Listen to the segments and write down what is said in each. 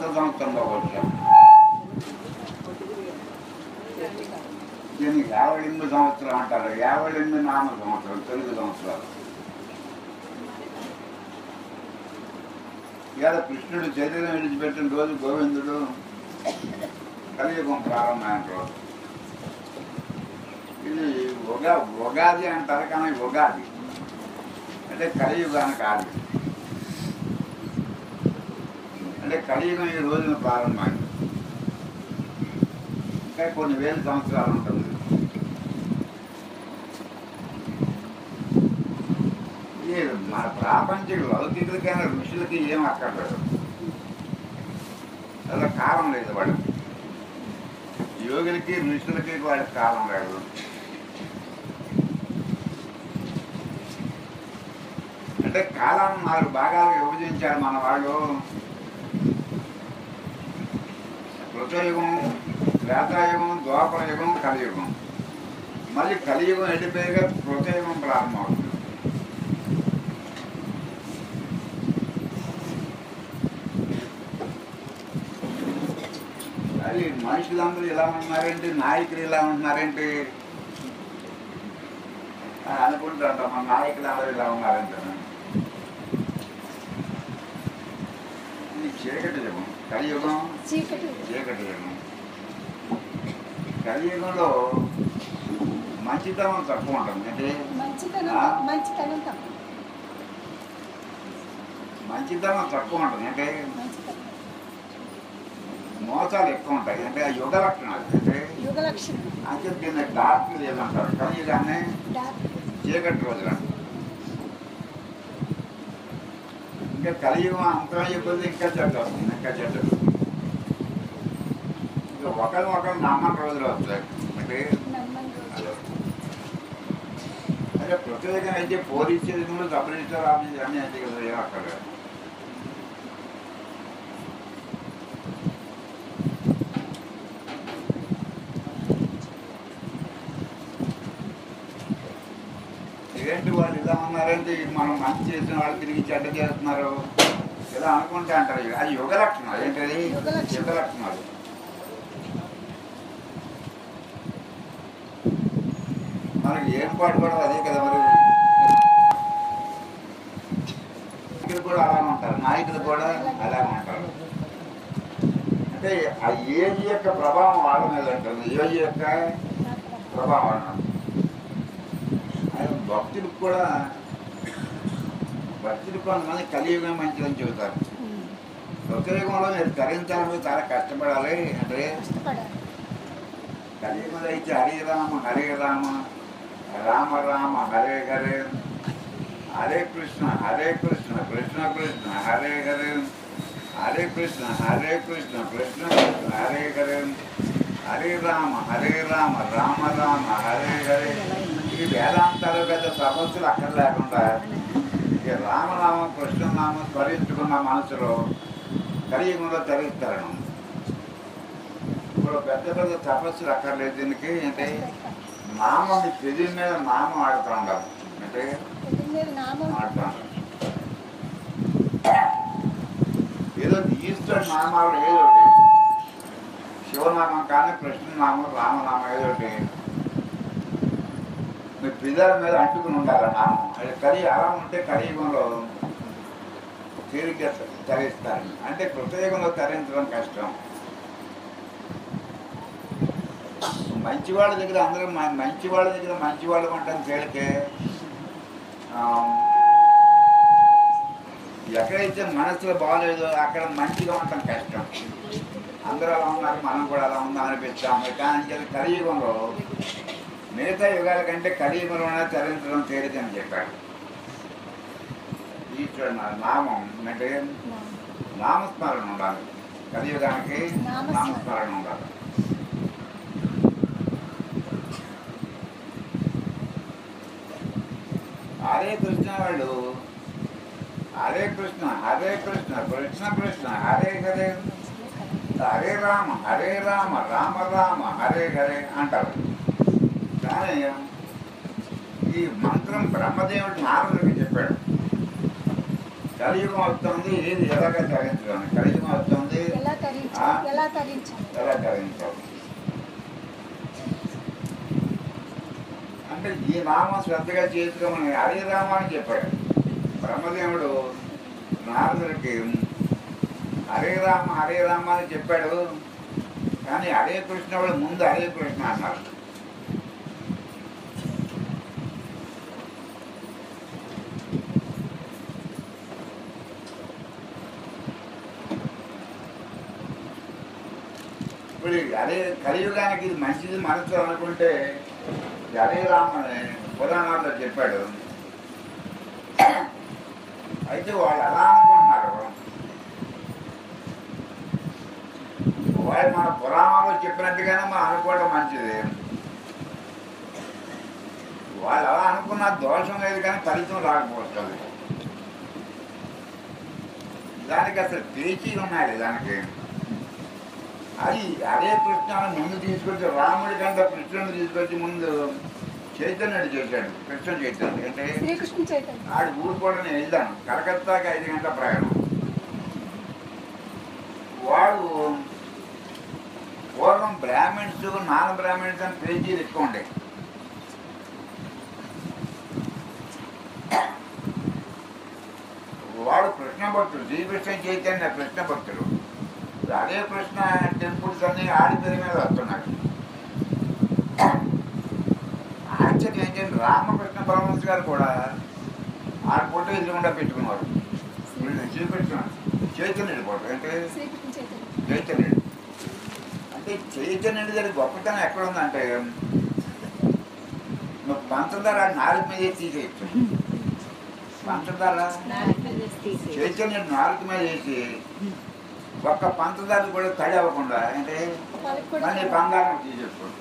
కొత్త సంవత్సరంలో వచ్చాం దీన్ని యాభై ఎనిమిది సంవత్సరం అంటారు యాభై ఎనిమిది నామ సంవత్సరం తెలుగు సంవత్సరాలు ఇవాళ కృష్ణుడు శరీరం విడిచిపెట్టిన రోజు గోవిందుడు కలియుగం ప్రారంభమైన రోజు ఇది ఉగా ఉగాది అంటారు కానీ ఉగాది అంటే కలియుగానికి ఆది అంటే కలియుగం ఈ రోజున ప్రారంభమైంది ఇంకా కొన్ని వేల సంవత్సరాలు ఉంటుంది ఇది మన ప్రాపంచిక లౌకికులకైనా ఋషులకి ఏం అక్కర్లేదు అలా కాలం లేదు వాడికి యోగులకి ఋషులకి వాడికి కాలం లేదు అంటే కాలాన్ని నాలుగు భాగాలుగా విభజించారు మన వాళ్ళు కృతయుగం త్రేతాయుగం ద్వాపర యుగం కలియుగం మళ్ళీ కలియుగం వెళ్ళిపోయాక కృతయుగం ప్రారంభమవుతుంది అది మనుషులందరూ ఇలా ఉన్నారేంటి నాయకులు ఇలా ఉన్నారేంటి అని అనుకుంటాంట మన నాయకులు అందరూ ఇలా ఉన్నారంట ఇది చీకటి యుగం కలియుగం చీకటి చీకటి యుగం కలియుగంలో మంచితనం తక్కువ ఉంటుంది అంటే మంచితనం ఆ? మంచితనం తక్కువ మంచితనం తక్కువ ఉంటుంది అంటే మంచితనం మోసాలు ఎక్కువ ఉంటాయి అంటే ఆ యుగ లక్షణాలు అంటే యుగ లక్షణం అంటే దీన్ని డార్క్ ఏమంటారు కలియుగానే డాక్టర్ చీకటి రోజున ఇంకా కలియుగం అంతరం అయిపోతే ఇంకా చెడ్డ వస్తుంది ఇంకా చెడ్డ ఇంకా ఒకరి ఒకరు నమ్మని రోజులు వస్తాయి అంటే నమ్మని రోజు అదే ప్రత్యేకంగా అయితే పోలీస్ స్టేషన్లో సబ్ రిజిస్టర్ ఆఫీస్ అన్నీ అయితే కదా ఏం అక్కడ ఏంటి వాళ్ళు ఇలా ఉన్నారంటే ఇది మనం మంచి చేసిన వాళ్ళు తిరిగి చెడ్డ చేస్తున్నారు ఇలా అనుకుంటే అంటారు అది యుగ లక్షణాలు ఏంటది యుగ లక్షణాలు. యుగ లక్షణాలు మనకి ఏం పాటు కూడా అదే కదా మరి నాయకులు కూడా అలానే ఉంటారు నాయకులు కూడా అలానే ఉంటారు అంటే ఆ ఏజ్ యొక్క ప్రభావం వాళ్ళ మీద ఉంటుంది ఏజ్ యొక్క ప్రభావం అన్నమాట ఆయన భక్తులకు కూడా భక్తులు కొంతమంది కలియుగం మంచిదని చెబుతారు సత్యయుగంలో మీరు తరించాలని చాలా కష్టపడాలి అంటే కష్టపడాలి కలియుగంలో అయితే హరే రామ హరే రామ రామ రామ హరే హరే హరే కృష్ణ హరే కృష్ణ కృష్ణ కృష్ణ హరే హరే హరే కృష్ణ హరే కృష్ణ కృష్ణ కృష్ణ హరే హరే హరే రామ హరే రామ రామ రామ హరే హరే ఈ వేదాంతాలు పెద్ద సమస్యలు అక్కడ లేకుండా ఈ రామనామం కృష్ణనామం స్మరించుకున్న మనసులో కలియుగంలో తరిస్తారను ఇప్పుడు పెద్ద పెద్ద తపస్సులు అక్కర్లేదు దీనికి అంటే నామం మీ పెదిల మీద నామం ఆడుతూ ఉండాలి అంటే ఎదురు మీద నామం ఆడుతూ ఉండాలి ఏదో ఈశ్వరుడు నామాలు ఏదో ఒకటి శివనామం కానీ కృష్ణనామం రామనామం ఏదో ఒకటి మీ పిల్లల మీద అంటుకుని ఉండాలి ఆ నామం అది కలి అలా ఉంటే కలియుగంలో తేలిగ్గా తరిస్తారు అంటే కృతయుగంలో తరించడం కష్టం మంచి వాళ్ళ దగ్గర అందరూ మ- మంచి వాళ్ళ దగ్గర మంచి వాళ్ళు ఉండటం తేలికే ఆ, ఎక్కడైతే మనసులో బాగాలేదో అక్కడ మంచిగా ఉండటం కష్టం అందరూ అలా ఉన్నారు మనం కూడా అలా ఉందాం అనిపిస్తాం కానీ ఇది కలియుగంలో మిగతా యుగాల కంటే కలియుగంలోనే తరించడం తేలికని చెప్పాడు ఈశ్వరుడు నా- నామం అంటే నామం. నామస్మరణ ఉండాలి కలియుగానికి నామస్మరణ. నామస్మరణ ఉండాలి హరే కృష్ణ వాళ్ళు హరే కృష్ణ హరే కృష్ణ కృష్ణ కృష్ణ హరే హరే హరే రామ హరే రామ రామ రామ హరే హరే అంటారు కానీ ఈ మంత్రం బ్రహ్మదేవుడు నారదుడికి చెప్పాడు కలియుగం వస్తుంది ఏది ఎలాగ తగ్గించడానికి కలియుగం వస్తుంది ఏముంది ఎలా ఆ? తరించాలి ఎలా తరించాలి ఎలా ధరించావు అంటే ఈ నామం శ్రద్ధగా చేసుకోమని హరే రామ అని చెప్పాడు బ్రహ్మదేవుడు నారదుడికి హరే రామ హరే రామ అని చెప్పాడు కానీ హరే కృష్ణ వాళ్ళు ముందు హరే కృష్ణ అన్నారు ఇప్పుడు ఈ హరే కలియుగానికి ఇది మంచిది మనసు అనుకుంటే ఈ హరే రామ అని పురాణాల్లో చెప్పాడు అయితే వాళ్ళు అలా అనుకుంటున్నారు వాళ్ళు మన పురాణంలో చెప్పినట్టుగానే మనం అనుకోవడం మంచిది వాళ్ళు అలా అనుకున్న దోషం లేదు కానీ ఫలితం రాకపోతుంది దానికి అసలు పేచీలు ఉన్నాయి దానికి అది అదే కృష్ణను ముందు తీసుకొచ్చి రాముడి కంటే కృష్ణుని తీసుకొచ్చి ముందు చైతన్యుడు చేశాడు కృష్ణ చైతన్యుడు అంటే శ్రీకృష్ణ చైతన్య ఆడి ఊరు కూడా నేను వెళ్దాను కలకత్తాకి ఐదు గంటల ప్రయాణం వాడు పూర్వం బ్రాహ్మిన్స్ నాన్ బ్రాహ్మిన్స్ అని పేజీలు ఎక్కువ ఉండే వాడు కృష్ణ భక్తుడు శ్రీకృష్ణ చైతన్య కృష్ణ భక్తుడు అదే కృష్ణ టెంపుల్స్ అన్ని ఆడి పేరు మీద వస్తున్నాడు ఆశ్చర్యం ఏంటంటే రామకృష్ణ పరమహంస గారు కూడా ఆడ ఫోటో ఎదురుగుండా పెట్టుకున్నారు వీళ్ళు శ్రీకృష్ణ చైతన్యుడి ఫోటో అంటే శ్రీకృష్ణ చైతన్య చైతన్యుడు అంటే చైతన్యుడి దగ్గర గొప్పతనం ఎక్కడ ఉందంటే నువ్వు పంచదార నాలుగు మీద తీసేయచ్చు పంచదార చైతన్యుడు నాలుగు మీద వేసి ఒక్క పంచదార కూడా తడి అవ్వకుండా అంటే వాళ్ళకి కూడా మళ్ళీ బంగారం తీసేసుకోండి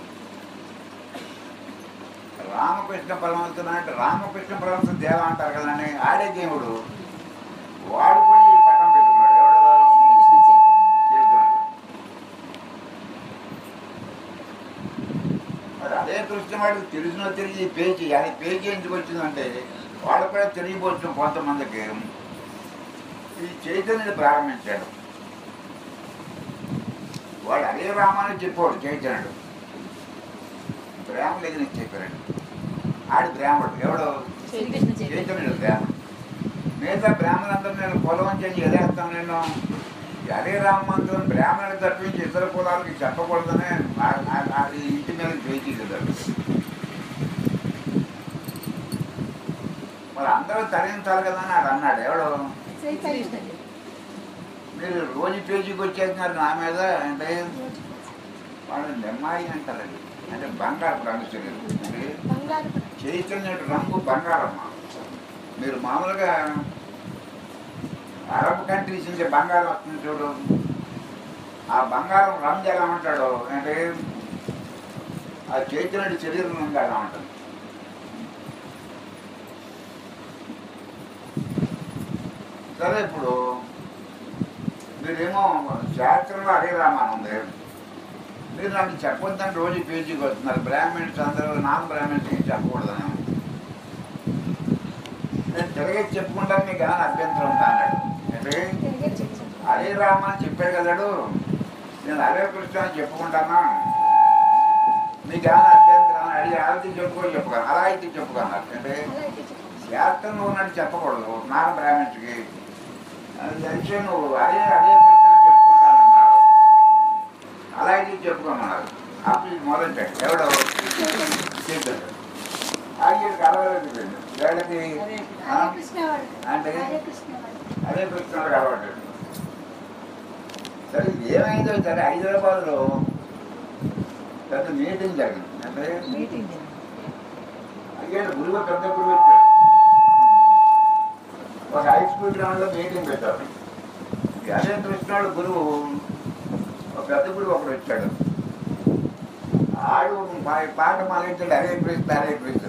రామకృష్ణ పరమహంస అంటే రామకృష్ణ పరమహంస దేవ అంటారు కదండి ఆడే దేవుడు వాడు కూడా ఈ పట్టం పెట్టుకున్నాడు ఎవడు శ్రీకృష్ణ చైతన్య చేతుడు. మరి అదే కృష్ణ వాడికి తెలిసినో తెలిసి ఈ పేజీ అది పేజీ ఎందుకు వచ్చిందంటే వాడు కూడా తెలియపోవచ్చు కొంతమందికి ఈ చైతన్యుడు ప్రారంభించాడు వాడు అదే రామాన్ని చెప్పాడు చైతన్యుడు బ్రాహ్మణుడు ఎదురు చెప్పాడు ఆడి బ్రాహ్మణుడు ఎవడు శ్రీకృష్ణ చైతన్య చైతన్యుడు బ్రాహ్మణుడు మిగతా బ్రాహ్మణులందరూ నేను పొలం చేసి ఎదేస్తాను నేను అదే రామంత్రం బ్రాహ్మణుడు తప్పించి ఇతర కులాలకి చెప్పకూడదని ఆ- ఆ- అది ఇంటి మీద పేచి మరి అందరూ తరించాలి కదా అని ఆడు అన్నాడు ఎవడు చైతన్య మీరు రోజు పేజీకి వచ్చేస్తున్నారు నా మీద అంటే వాళ్ళు నెమ్మాయి అంటారండి అంటే బంగారు రంగు శరీరం అంటే బంగారు చైతన్యుడు రంగు బంగారమ్మ మీరు మామూలుగా అరబ్ కంట్రీస్ నుంచి బంగారం వస్తుంది చూడు ఆ బంగారం రంగు ఎలా ఉంటాడో అంటే ఆ చైతన్యుడి శరీరం రంగు ఎలా ఉంటుంది సరే ఇప్పుడు మీరేమో శాస్త్రంలో అదే రామాను ఉంది మీరు నాకు చెప్పొద్దని రోజు పేజీకి వస్తున్నారు బ్రాహ్మణ్స్ అందరూ నాన్ బ్రాహ్మణ్స్ ఏం చెప్పకూడదని నేను తిరగేసి చెప్పుకుంటాను మీకు ఏమైనా అభ్యంతరం ఉందా అన్నాడు అంటే తిరిగే చైతన్య హరే రామ అని చెప్పాడు కదాడు నేను హరే కృష్ణ అని చెప్పుకుంటానా మీకు ఏమైనా అభ్యంతరం అని అడిగి అలా చెప్పుకో చెప్పుకోను అలా అయితే చెప్పుకున్నారు అంటే అలా అయితే చెప్పండి శాస్త్రంలో ఉన్నట్టు చెప్పకూడదు నాన్న బ్రాహ్మణ్స్కి అది తెలిసి నువ్వు అదే అదే కృష్ణ అని చెప్పుకుంటానన్నాడు అలా అయితే చెప్పుకోమన్నారు అప్పుడు ఇది మొదలెట్టాడు ఎవడో చేశాడు ఆగిడికి అలవాటు వీళ్ళకి ఆ, హరే కృష్ణ వాడు అంటే హరే కృష్ణ వాడు అదే కృష్ణుడు అలవాటు సరే ఇది ఏమైందో సరే హైదరాబాద్లో పెద్ద మీటింగ్ జరిగింది అంటే మీటింగ్ అయ్యాడు గురువు పెద్ద గురువు వచ్చాడు ఒక హై స్కూల్ గ్రౌండ్ లో మీటింగ్ పెట్టారు ఈ అదే కృష్ణుడు గురువు ఒక పెద్ద గురువు ఒకడు వచ్చాడు ఆడు పా- పాట మొదలెట్టాడు అరే కృష్ణ అరే కృష్ణ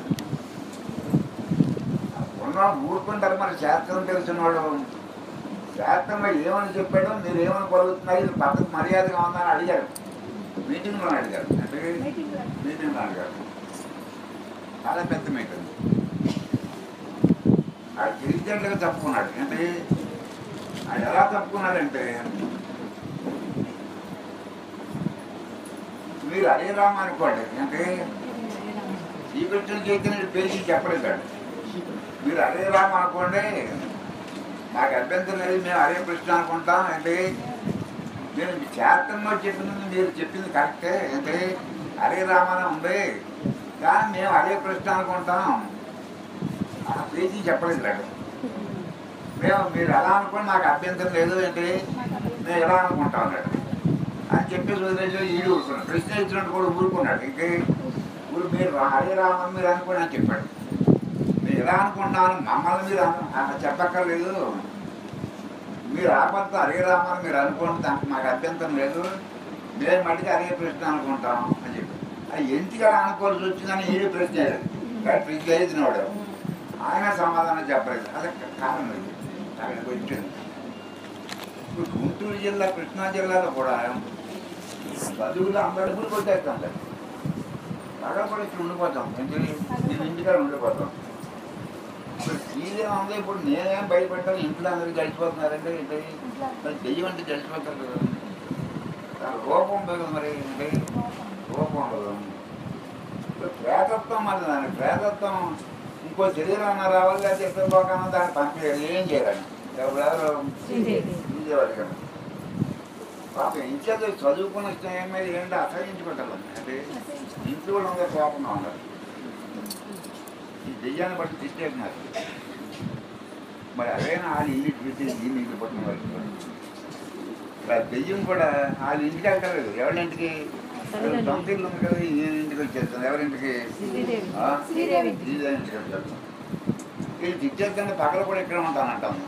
ఉన్నవాడు ఊరుకుంటారు మరి శాస్త్రం తెలిసిన వాడు శాస్త్రంలో ఏమని చెప్పాడో మీరు ఏమని పలుకుతున్నారు ఇది పద్ధతి మర్యాదగా ఉందని అడిగారు మీటింగ్లో అడిగారు అంటే మీటింగ్ లో మీటింగ్ అడిగారు చాలా పెద్ద మీటింగ్ ఆ గిరిజనులుగా తప్పుకున్నాడు అంటే ఆయన ఎలా తప్పుకున్నాడంటే మీరు హరే రామ అనుకోండి అంటే శ్రీకృష్ణుని చైతన్యుడు పేరు చెప్పలేదు మీరు హరే రామ అనుకోండి నాకు అభ్యంతరం లేదు మేము హరే కృష్ణ అనుకుంటాం అంటే నేను శాస్త్రంలో చెప్పింది మీరు చెప్పింది కరెక్టే అంటే హరే రామ అని ఉంది కానీ మేము హరే కృష్ణ అనుకుంటాం ఆ పేజీ చెప్పలేదు లేదు మేము మీరు ఎలా అనుకోండి నాకు అభ్యంతరం లేదు అంటే నేను ఎలా అనుకుంటాం అన్నాడు అని చెప్పేసి వదిలేసి ఈడు ఊరుకున్నాడు కృష్ణ ఇచ్చినట్టు కూడా ఊరుకున్నాడు ఇంకే ఇప్పుడు మీరు రా- హరే రామ మీరు అనుకోండి అని చెప్పాడు మీరు ఎలా అనుకుంటున్నాను మమ్మల్ని మీరు అన- అన చెప్పక్కర్లేదు మీరు ఆపత్త హరే రామ అని మీరు అనుకోండి దానికి మాకు అభ్యంతరం లేదు మేము మటుకు హరే కృష్ణ అనుకుంటాం అని చెప్పి అది ఎందుకు అలా అనుకోవాల్సి వచ్చిందని ఈడు ప్రశ్న వేశాడు. కానీ ప్రశ్న వేసినవాడు ఆయన సమాధానం చెప్పలేదు అదే కారణం ఇది అక్కడికి వచ్చింది ఇప్పుడు గుంటూరు జిల్లా కృష్ణా జిల్లాలో కూడా చదువులు అందరి కూడా కొట్టేస్తాం సార్ అక్కడ కూడా ఇక్కడ ఉండిపోతాం ఎందుకని నేను ఇంటికాడ ఉండిపోతాం ఇప్పుడు సీజన్ ఉంది ఇప్పుడు నేనేం భయపడ్డాను ఇంట్లో అందరికి గడిచిపోతున్నారంటే ఏంటి మరి దెయ్యం అంటే గడిచిపోతారు కదా దాని రూపం ఉండదు మరి ఏంటి రూపం ఉండదు ఇప్పుడు ప్రేతత్వం మరి దాని ప్రేతత్వం ఇంకో శరీరం రావాలి లేకపోతే ఇతర లోకాన్ని దాన్ని పంపించాలి ఏం చేయాలి ఎవరెవరు ఇదేవాడు కదా పాపం ఇంచేత చదువుకున్న స్నేహం మీద ఏంటంటే అసహించుకుంటారు అంటే ఇంట్లో కూడా ఉండే కోపంగా ఉన్నారు ఈ దెయ్యాన్ని బట్టి తిట్టేస్తున్నారు మరి అదేనా వాళ్ళ ఇల్లు తిట్టి దీన్ని ఇంటికి పట్టుకున్నారు ఇప్పుడు ఆ దెయ్యం కూడా వాళ్ళ ఇంటికి వెళ్తారు ఎవరి ఇంటికి సొంత ఇల్లు ఉంది కదా ఈ ఇంటికి వచ్చేస్తుంది ఎవరింటికి ఆ? శ్రీదేవి. శ్రీదేవి ఇంటికి వెళ్తారు ఇది తిట్టేస్తానే పగల కూడా ఇక్కడ ఉంటానంటాను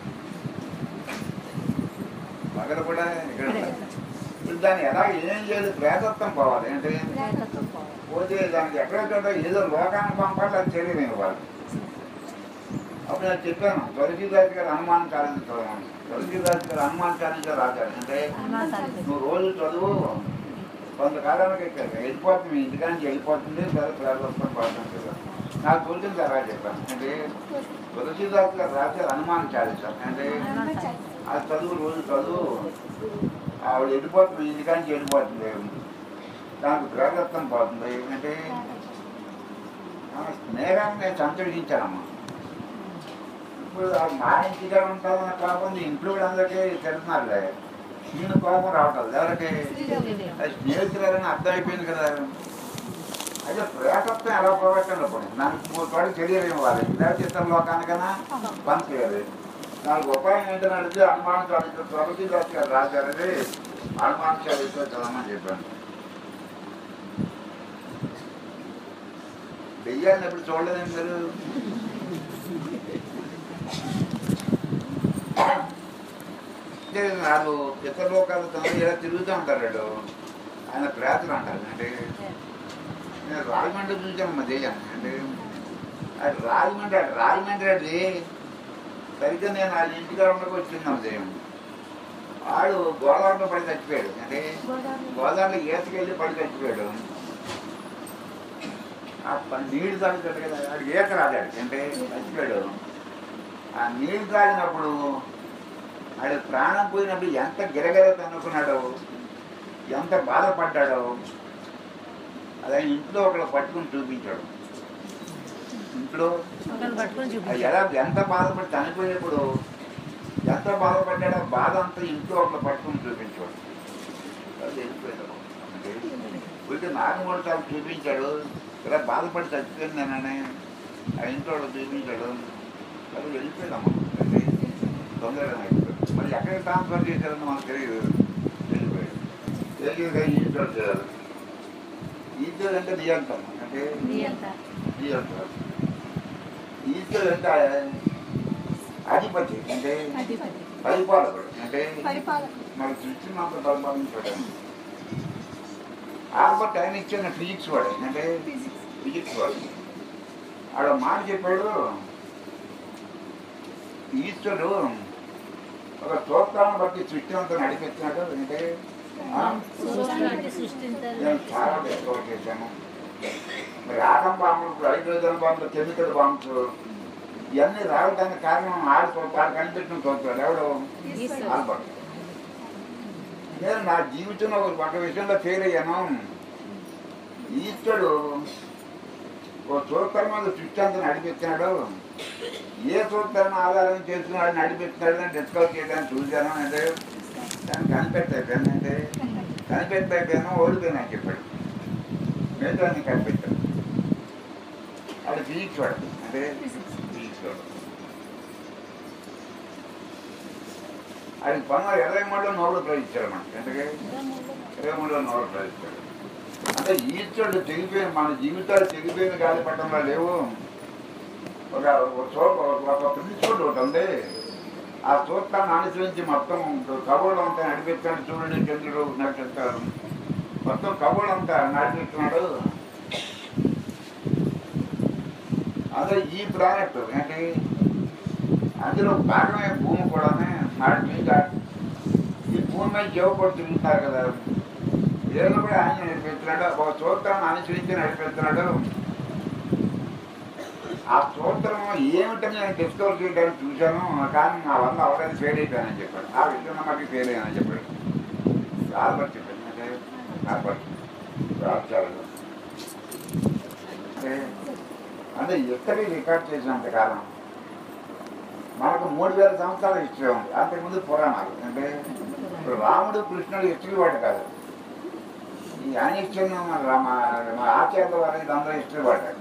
పగల కూడా ఇక్కడ ఉంటాను ఇప్పుడు దాన్ని ఎలా ఏం చేయాలి ప్రేతత్వం పోవాలి అంటే పోతే దానికి ఎక్కడెక్కడ ఏదో లోకానికి పంపాలి అది తెలియదు ఇవ్వాలి అప్పుడు నేను చెప్పాను తులసీదాస్ గారు హనుమాన్ చాలించి చదవమని తులసీదాస్ గారు హనుమాన్ చాలించి రాశారు అంటే నువ్వు రోజు చదువు కొంతకాలానికి ఇక్కడ వెళ్ళిపోతుంది మీ ఇంటికానికి వెళ్ళిపోతుంది సరే ప్రేతత్వం పడుతుంది కదా నాకు తోచింది అలా చెప్పాను అంటే తులసీదాస్ గారు రాశారు హనుమాన్ చాలించారు అంటే ఆ చదువు రోజు చదువు ఆవిడ వెళ్ళిపోతుంది ఇంటికానికి వెళ్ళిపోతుంది దానికి ప్రేరత్వం పోతుంది ఏంటంటే ఆ స్నేహాన్ని నేను సంతోషించానమ్మా ఇప్పుడు ఆ మా ఇంటిగా ఉంటామన్న కోపం నీ ఇంట్లో కూడా అందరికీ తెలుస్తున్నారులే నేను కోపం రావట్లేదు ఎవరికి అది స్నేహితులని అర్థమైపోయింది కదా అయితే ప్రేతత్వం ఎలా పోగొట్టండి ఇప్పుడు నాకు మూడు పాటు తెలియదు ఇవ్వాలి లేకపోతే ఇతర లోకానికైనా పంపించాలి నాకు ఉపాయం ఏంటని అడిగితే అనుమానం చదివితే త్వరతి దాస్ గారు రాశారని అనుమానం చదివితే చదవమని చెప్పాను దెయ్యాన్ని ఎప్పుడు చూడలేదండి మీరు అంటే నాకు ఇతర లోకాలు తొందర ఇలా తిరుగుతూ ఉంటారు వీళ్ళు. ఆయన ప్రేతలు అంటారు అంటే నేను రాజమండ్రి చూసాను మా దెయ్యాన్ని అంటే అది రాజమండ్రి అటు రాజమండ్రి అది సరిగ్గా నేను వాళ్ళ ఇంటికాడ ఉండకు వచ్చింది దెయ్యం వాడు గోదావరిలో పడి చచ్చిపోయాడు అంటే గోదావరిలో ఈతకెళ్ళి పడి చచ్చిపోయాడు ఆ ప- నీళ్లు తాగుతాడు కదా వాడికి ఈత రాదాడు అంటే చచ్చిపోయాడు ఆ నీళ్లు తాగినప్పుడు ఆడు ప్రాణం పోయినప్పుడు ఎంత గిరగిర తన్నుకున్నాడో ఎంత బాధపడ్డాడో అదే ఇంట్లో ఒకళ్ళు పట్టుకుని చూపించాడు ఇంట్లో పట్టుకొని అది చూపించారు ఎలా ఎంత బాధపడి చనిపోయినప్పుడు ఎంత బాధపడ్డాడో బాధ అంతా ఇంట్లో ఒకళ్ళు పట్టుకుని చూపించాడు అది వెళ్ళిపోయాడు అంటే వీటి నాకు మూడు సార్లు చూపించాడు ఇలా బాధపడి చచ్చిపోయిందనని ఆ ఇంట్లో వాడు చూపించాడు అది వెళ్ళిపోయాడమ్మా అది తొందరగా అయిపోయాడు మరి ఎక్కడ ట్రాన్స్ఫర్ చేశారని మనకు తెలియదు వెళ్ళిపోయాడు తెలియదు ఈశ్వరు చేయాలి ఈశ్వరు అంటే నియంత్రణ అంటే నియంత్రణ ఈశ్వరు అంటే అధిపతి అంటే పరిపాలకుడు అంటే మన సృష్టి మాత్రం పరిపాలించాడు ఆల్బర్ట్ ఆయన ఇచ్చిన ఫిజిక్స్ వాడు అంటే ఫిజిక్స్ వాడు ఆడ మాట చెప్పాడు ఈశ్వరుడు ఒక స్తోత్రాన్ని బట్టి సృష్టి అంతా నడిపించినట్టు అంటే ఆ, నేను చాలా డిస్కవర్ చేశాను మరి ఆటం బాంబులు హైడ్రోజన్ బాంబులు కెమికల్ బాంబ్స్ ఇవన్నీ రావడానికి కారణం ఆడు వాడు కనిపెట్టిన చూస్తాడు ఎవడు ఆల్బర్ట్ నేను నా జీవితంలో ఒక ఒక విషయంలో ఫెయిల్ అయ్యాను ఈశ్వరుడు ఓ సూత్రం మీద సృష్టి అంతా నడిపిస్తున్నాడు ఏ సూత్రాన్ని ఆధారం చేసుకున్నాడు నడిపిస్తున్నాడు అని డిస్కవర్ చేయడానికి చూశాను అంటే దాన్ని కనిపెట్టయిపోయాను అంటే కనిపెట్టయిపోయాను ఓడిపోయినా అని చెప్పాడు మిగతా అన్ని కనిపెట్టాడు అది ఫిజిక్స్ వాడు అంటే ఫిజిక్స్ వాడు అది పంతొమ్మిది ఇరవై మూడులో నోబెల్ ప్రైజ్ ఇచ్చాడు మనకి ఎందుకే ఇరవై మూడులో నోబెల్ ప్రైజ్ ఇచ్చాడు అంటే ఈశ్వరుడు తెగిపోయిన మన జీవితాలు తెగిపోయిన గాలిపట్టంలో లేవు ఒక ఒక చోట ఒక ప్రిన్సిపల్ ఒకటి ఉంది ఆ సూత్రాన్ని అనుసరించి మొత్తం కబోర్డు అంతా నడిపిస్తాడు సూర్యుడు చంద్రుడు నడిపిస్తారు మొత్తం కబోర్డు అంతా నడిపిస్తున్నాడు అదే ఈ ప్లానెట్ ఏంటి అందులో భాగమే భూమి కూడానే నాటి మీద ఈ భూమి మీద జీవపడి తిరుగుతారు కదా ఏదో కూడా ఆయన నడిపిస్తున్నాడు ఒక సూత్రాన్ని అనుసరించి నడిపిస్తున్నాడు ఆ సూత్రం ఏమిటని నేను డిస్కవర్ చేయడానికి చూశాను కానీ నా వల్ల అవడానికి ఫెయిల్ అయిపోయానని చెప్పాడు ఆ విషయంలో మాకు ఫెయిల్ అయ్యానని చెప్పాడు ఆల్బర్ట్ చెప్పాడు అంటే ఆల్బర్ట్ రాజ్యాలు అంటే అంటే ఎక్కడి రికార్డ్ చేసినంత కాలం మనకు మూడు వేల సంవత్సరాల హిస్టరీ ఉంది అంతకుముందు పురాణాలు అంటే ఇప్పుడు రాముడు కృష్ణుడు హిస్టరీ వాడు కాదు ఈ అనిష్టం రామ మా ఆచార్య వారి ఇదంతా హిస్టరీ వాడు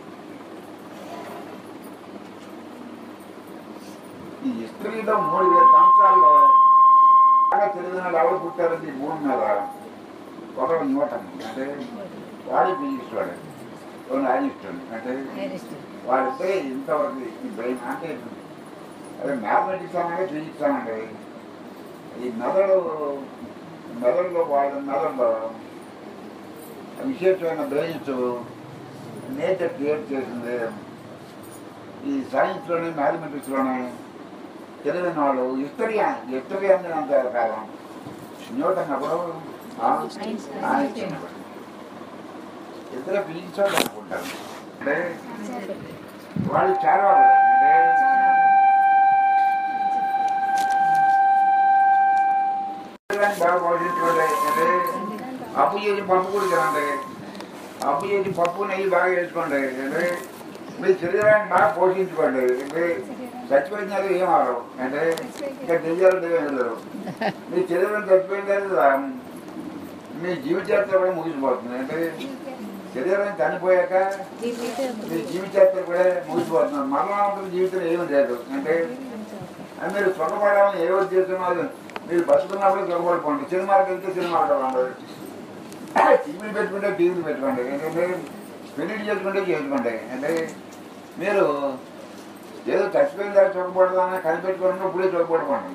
ఈ హిస్టరీలో మూడు వేల సంవత్సరాల్లో బాగా తెలిసిన వాళ్ళు ఎవరు పుట్టారు ఈ భూమి మీద ఒకరు న్యూటన్ అంటే వాడి ఫిజిక్స్ వాడు రెండు ఐన్స్టైన్ అంటే వాడితే ఇంతవరకు ఈ బ్రెయిన్ అంటే అదే మ్యాథమెటిక్స్ అనండి ఫిజిక్స్ అనండి ఈ మెదడు మెదడులో వాళ్ళ మెదడులో విశేషమైన బ్రెయిన్స్ నేచర్ క్రియేట్ చేసింది ఈ సైన్స్లోనే మ్యాథమెటిక్స్లోనే తెలియని వాళ్ళు హిస్టరీ హిస్టరీ అందినంత కాలం న్యూటన్ అప్పుడు ఆ, ఐన్స్టైన్ అప్పుడు. ఇద్దరు ఫిజిక్స్ వాళ్ళు అనుకుంటారు అంటే వాళ్ళు చాలా అంటే బాగా పోషించుకోండి అంటే అప్పు చేసి పప్పు కూడా తినండి అప్పు చేసి పప్పు నెయ్యి బాగా వేసుకోండి అంటే మీ శరీరాన్ని బాగా పోషించుకోండి అంటే చచ్చిపోయినారు ఏం ఆడవు అంటే ఇంకా దెయ్యాలు దెయ్యం వెళ్ళరు మీ శరీరం చచ్చిపోయిన తర్వాత మీ జీవితయాత్ర కూడా ముగిసిపోతుంది అంటే శరీరం చనిపోయాక మీ జీవితయాత్ర కూడా ముగిసిపోతుంది మరణానంతర జీవితం ఏమి లేదు అంటే అది మీరు సుఖపడాలని ఏ ఉద్దేశం అది మీరు బతుకున్నప్పుడు సుఖపడిపోండి సినిమాకి వెళ్తే సినిమాకి వెళ్ళండి టీవీలు పెట్టుకుంటే టీవీలు పెట్టుకోండి ఎందుకంటే పెళ్లి చేసుకుంటే చేసుకోండి అంటే మీరు ఏదో చచ్చిపోయిన దాకా సుఖపడదామని కనిపెట్టుకోవడం ఇప్పుడే సుఖపడుకోండి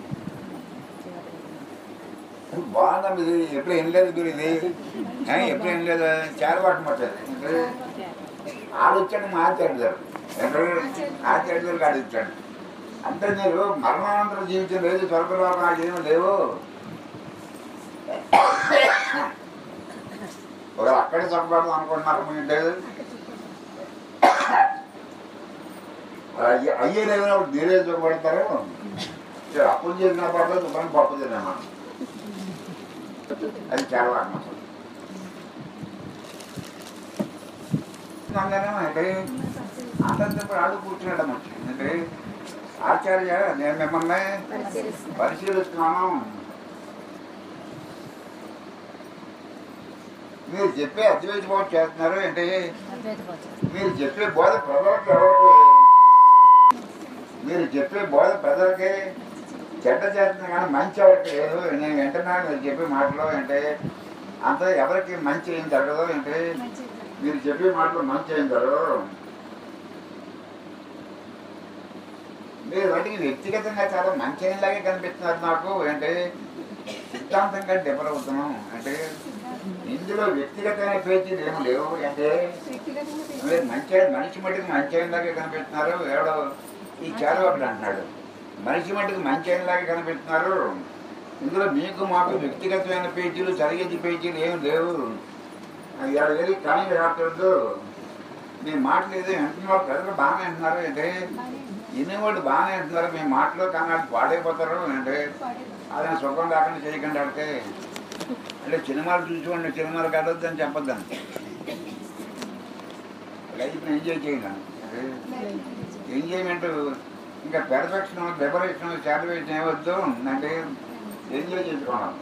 బాగుందండి ఇది ఎప్పుడు ఏం లేదు మీరు ఇది ఏ, ఎప్పుడు ఏం లేదు చాలా వాటి పట్టదు అంటే ఆడొచ్చాడు మా ఆచార్య గారు ఆచార్య గారికి ఆడొచ్చాడు అంటే మీరు మరణానంతర జీవితం లేదు స్వర్గలోకం నాకేమీ లేవు ఒకవేళ అక్కడే చంపబడదాం అనుకుంటున్నారు ఏంటి అయ్యే అయ్యే లేవు మీరే చూపడతారు అప్పులు చేసిన పర్లేదు కానీ పప్పు తిన్నాను అది చాలా అన్నమాట అందరం అంటే అందరితో ఆడు కూర్చున్నాడు మంచి అంటే ఆచార్య నేను మిమ్మల్ని పరిశీలిస్తున్నాను మీరు చెప్పే అద్వైత బోధ చేస్తున్నారు అంటే మీరు చెప్పే బోధ ప్రజలకి ఎవరికి మీరు చెప్పే బోధ ప్రజలకి చెడ్డ చేస్తున్నా కానీ మంచి ఎవరికి లేదు నేను వింటున్నాను మీరు చెప్పే మాటలు అంటే అంత ఎవరికి మంచి ఏం జరగదు అంటే మీరు చెప్పే మాటలు మంచి ఏం జరగదు మీరు వాటికి వ్యక్తిగతంగా చాలా మంచి లాగే కనిపిస్తున్నారు నాకు అంటే సిద్ధాంతంగా డిఫర్ అవుతున్నాం అంటే ఇందులో వ్యక్తిగతమైన పేజీలు ఏమి లేవు అంటే మీరు మంచి మనిషి మటుకు మంచి లాగే కనిపిస్తున్నారు ఎవడో ఈ చాలవాడు అంటున్నాడు మనిషి మటుకు మంచి లాగే కనిపిస్తున్నారు ఇందులో మీకు మాకు వ్యక్తిగతమైన పేజీలు జరిగేది పేజీలు ఏమి లేవు అది ఆడ వెళ్ళి కానీ రాకూడదు మీ మాటలు ఏదో వింటున్నారు ప్రజలు బాగానే అంటున్నారు అంటే వినేవాళ్ళు బాగానే అంటున్నారు మీ మాటలో కానీ వాళ్ళు పాడైపోతారు అంటే అదే సుఖం లేకుండా చేయకండి అంటే అంటే సినిమాలు చూసుకోండి సినిమాలు కట్టొద్దని చెప్పొద్దని లైఫ్ని ఎంజాయ్ చేయను ఎంజాయ్మెంట్ ఇంకా పెర్ఫెక్షన్ డెకరేషన్ సాటిస్ఫాక్షన్ ఏమొద్దు అంటే ఎంజాయ్ చేసుకోవడం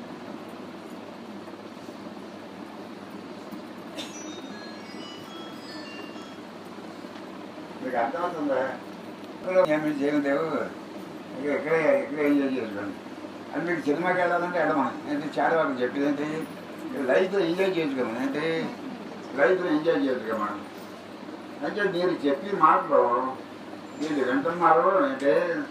మీకు అర్థమవుతుందా ఏమి చేయలేవు ఇక ఇక్కడే ఇక్కడే ఎంజాయ్ చేసుకోండి అది మీకు సినిమాకి వెళ్ళాలంటే వెళ్ళమని అంటే చాలా వరకు చెప్పేది ఏంటి లైఫ్లో ఎంజాయ్ చేసుకోమని అంటే లైఫ్లో ఎంజాయ్ చేసుకోమని అంటే మీరు చెప్పి మాటలు మీరు వింటున్నారు అంటే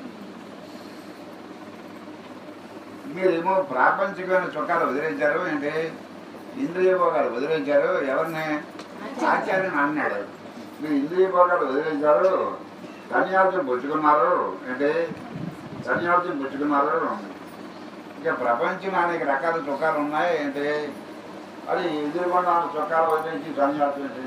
మీరేమో ప్రాపంచికమైన చుక్కాలు వదిలేశారు అంటే ఇంద్రియ భోగాలు వదిలేశారు ఎవరిని ఆచార్యుని అన్నాడు మీరు ఇంద్రియ భోగాలు వదిలేశారు సన్యాసం పుచ్చుకున్నారు అంటే సన్యాసం పుచ్చుకున్నారు ఇక ప్రపంచంలో అనేక రకాల చుక్కాలు ఉన్నాయి అంటే అది ఎదురుకుండా చుక్కాలు వదిలేసి సన్యాసం ఏంటి?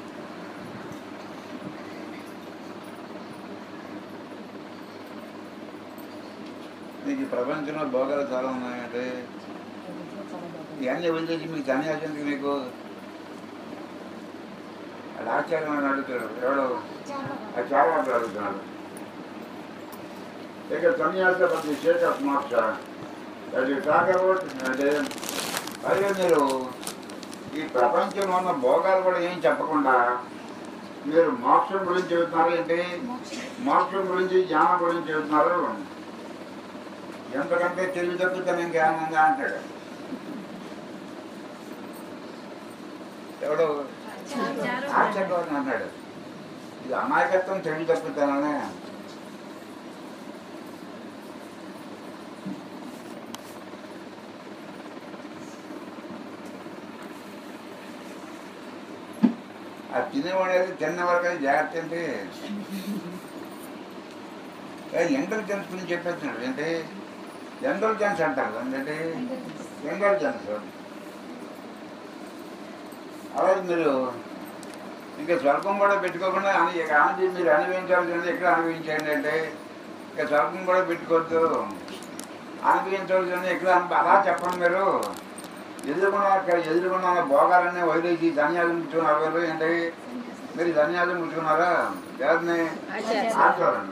మీకు ఈ ప్రపంచంలో భోగాలు చాలా ఉన్నాయంటే ఇవన్నీ వదిలేసి మీకు సన్యాసానికి మీకు అది ఆచార్యం అని అడుగుతాడు ఎవడు అది చాలా మంది అడుగుతున్నాడు ఇక సన్యాస ప్రతి శేష మోక్ష అది తాగబోట్ అంటే అదే మీరు ఈ ప్రపంచంలో ఉన్న భోగాలు కూడా ఏం చెప్పకుండా మీరు మోక్షం గురించి చెబుతున్నారు ఏంటి మోక్షం గురించి జ్ఞానం గురించి చెబుతున్నారు ఎంతకంటే తెలివి తగ్గుతాను జ్ఞానంగా అంటాడు ఎవడు ఆశ్చర్యం అన్నాడు ఇది అమాయకత్వం తెలివి తగ్గుతాననే ఆ తినేవాడేది తిన్న వరకు అది జాగ్రత్త అంటే ఇంటెలిజెన్స్ గురించి చెప్పేస్తున్నాడు ఏంటి ఇంటెలిజెన్స్ అంటారు ఏంటంటే ఇంటెలిజెన్స్ అలాగే మీరు ఇంకా స్వర్గం కూడా పెట్టుకోకుండా అని ఇక ఆంటీ మీరు అనుభవించాల్సింది ఎక్కడ అనుభవించండి అంటే ఇక స్వర్గం కూడా పెట్టుకోవద్దు అనుభవించాల్సింది ఎక్కడ అనుభ- అలా చెప్పండి మీరు ఎదురుకున్న ఇక్కడ ఎదురుకున్న భోగాలన్నీ వదిలేసి ధన్యాలు ముట్టుకున్నారు మీరు ఏంటి మీరు ధన్యాలు ముట్టుకున్నారా ఎవరిని ఆచార్య. ఆచారణ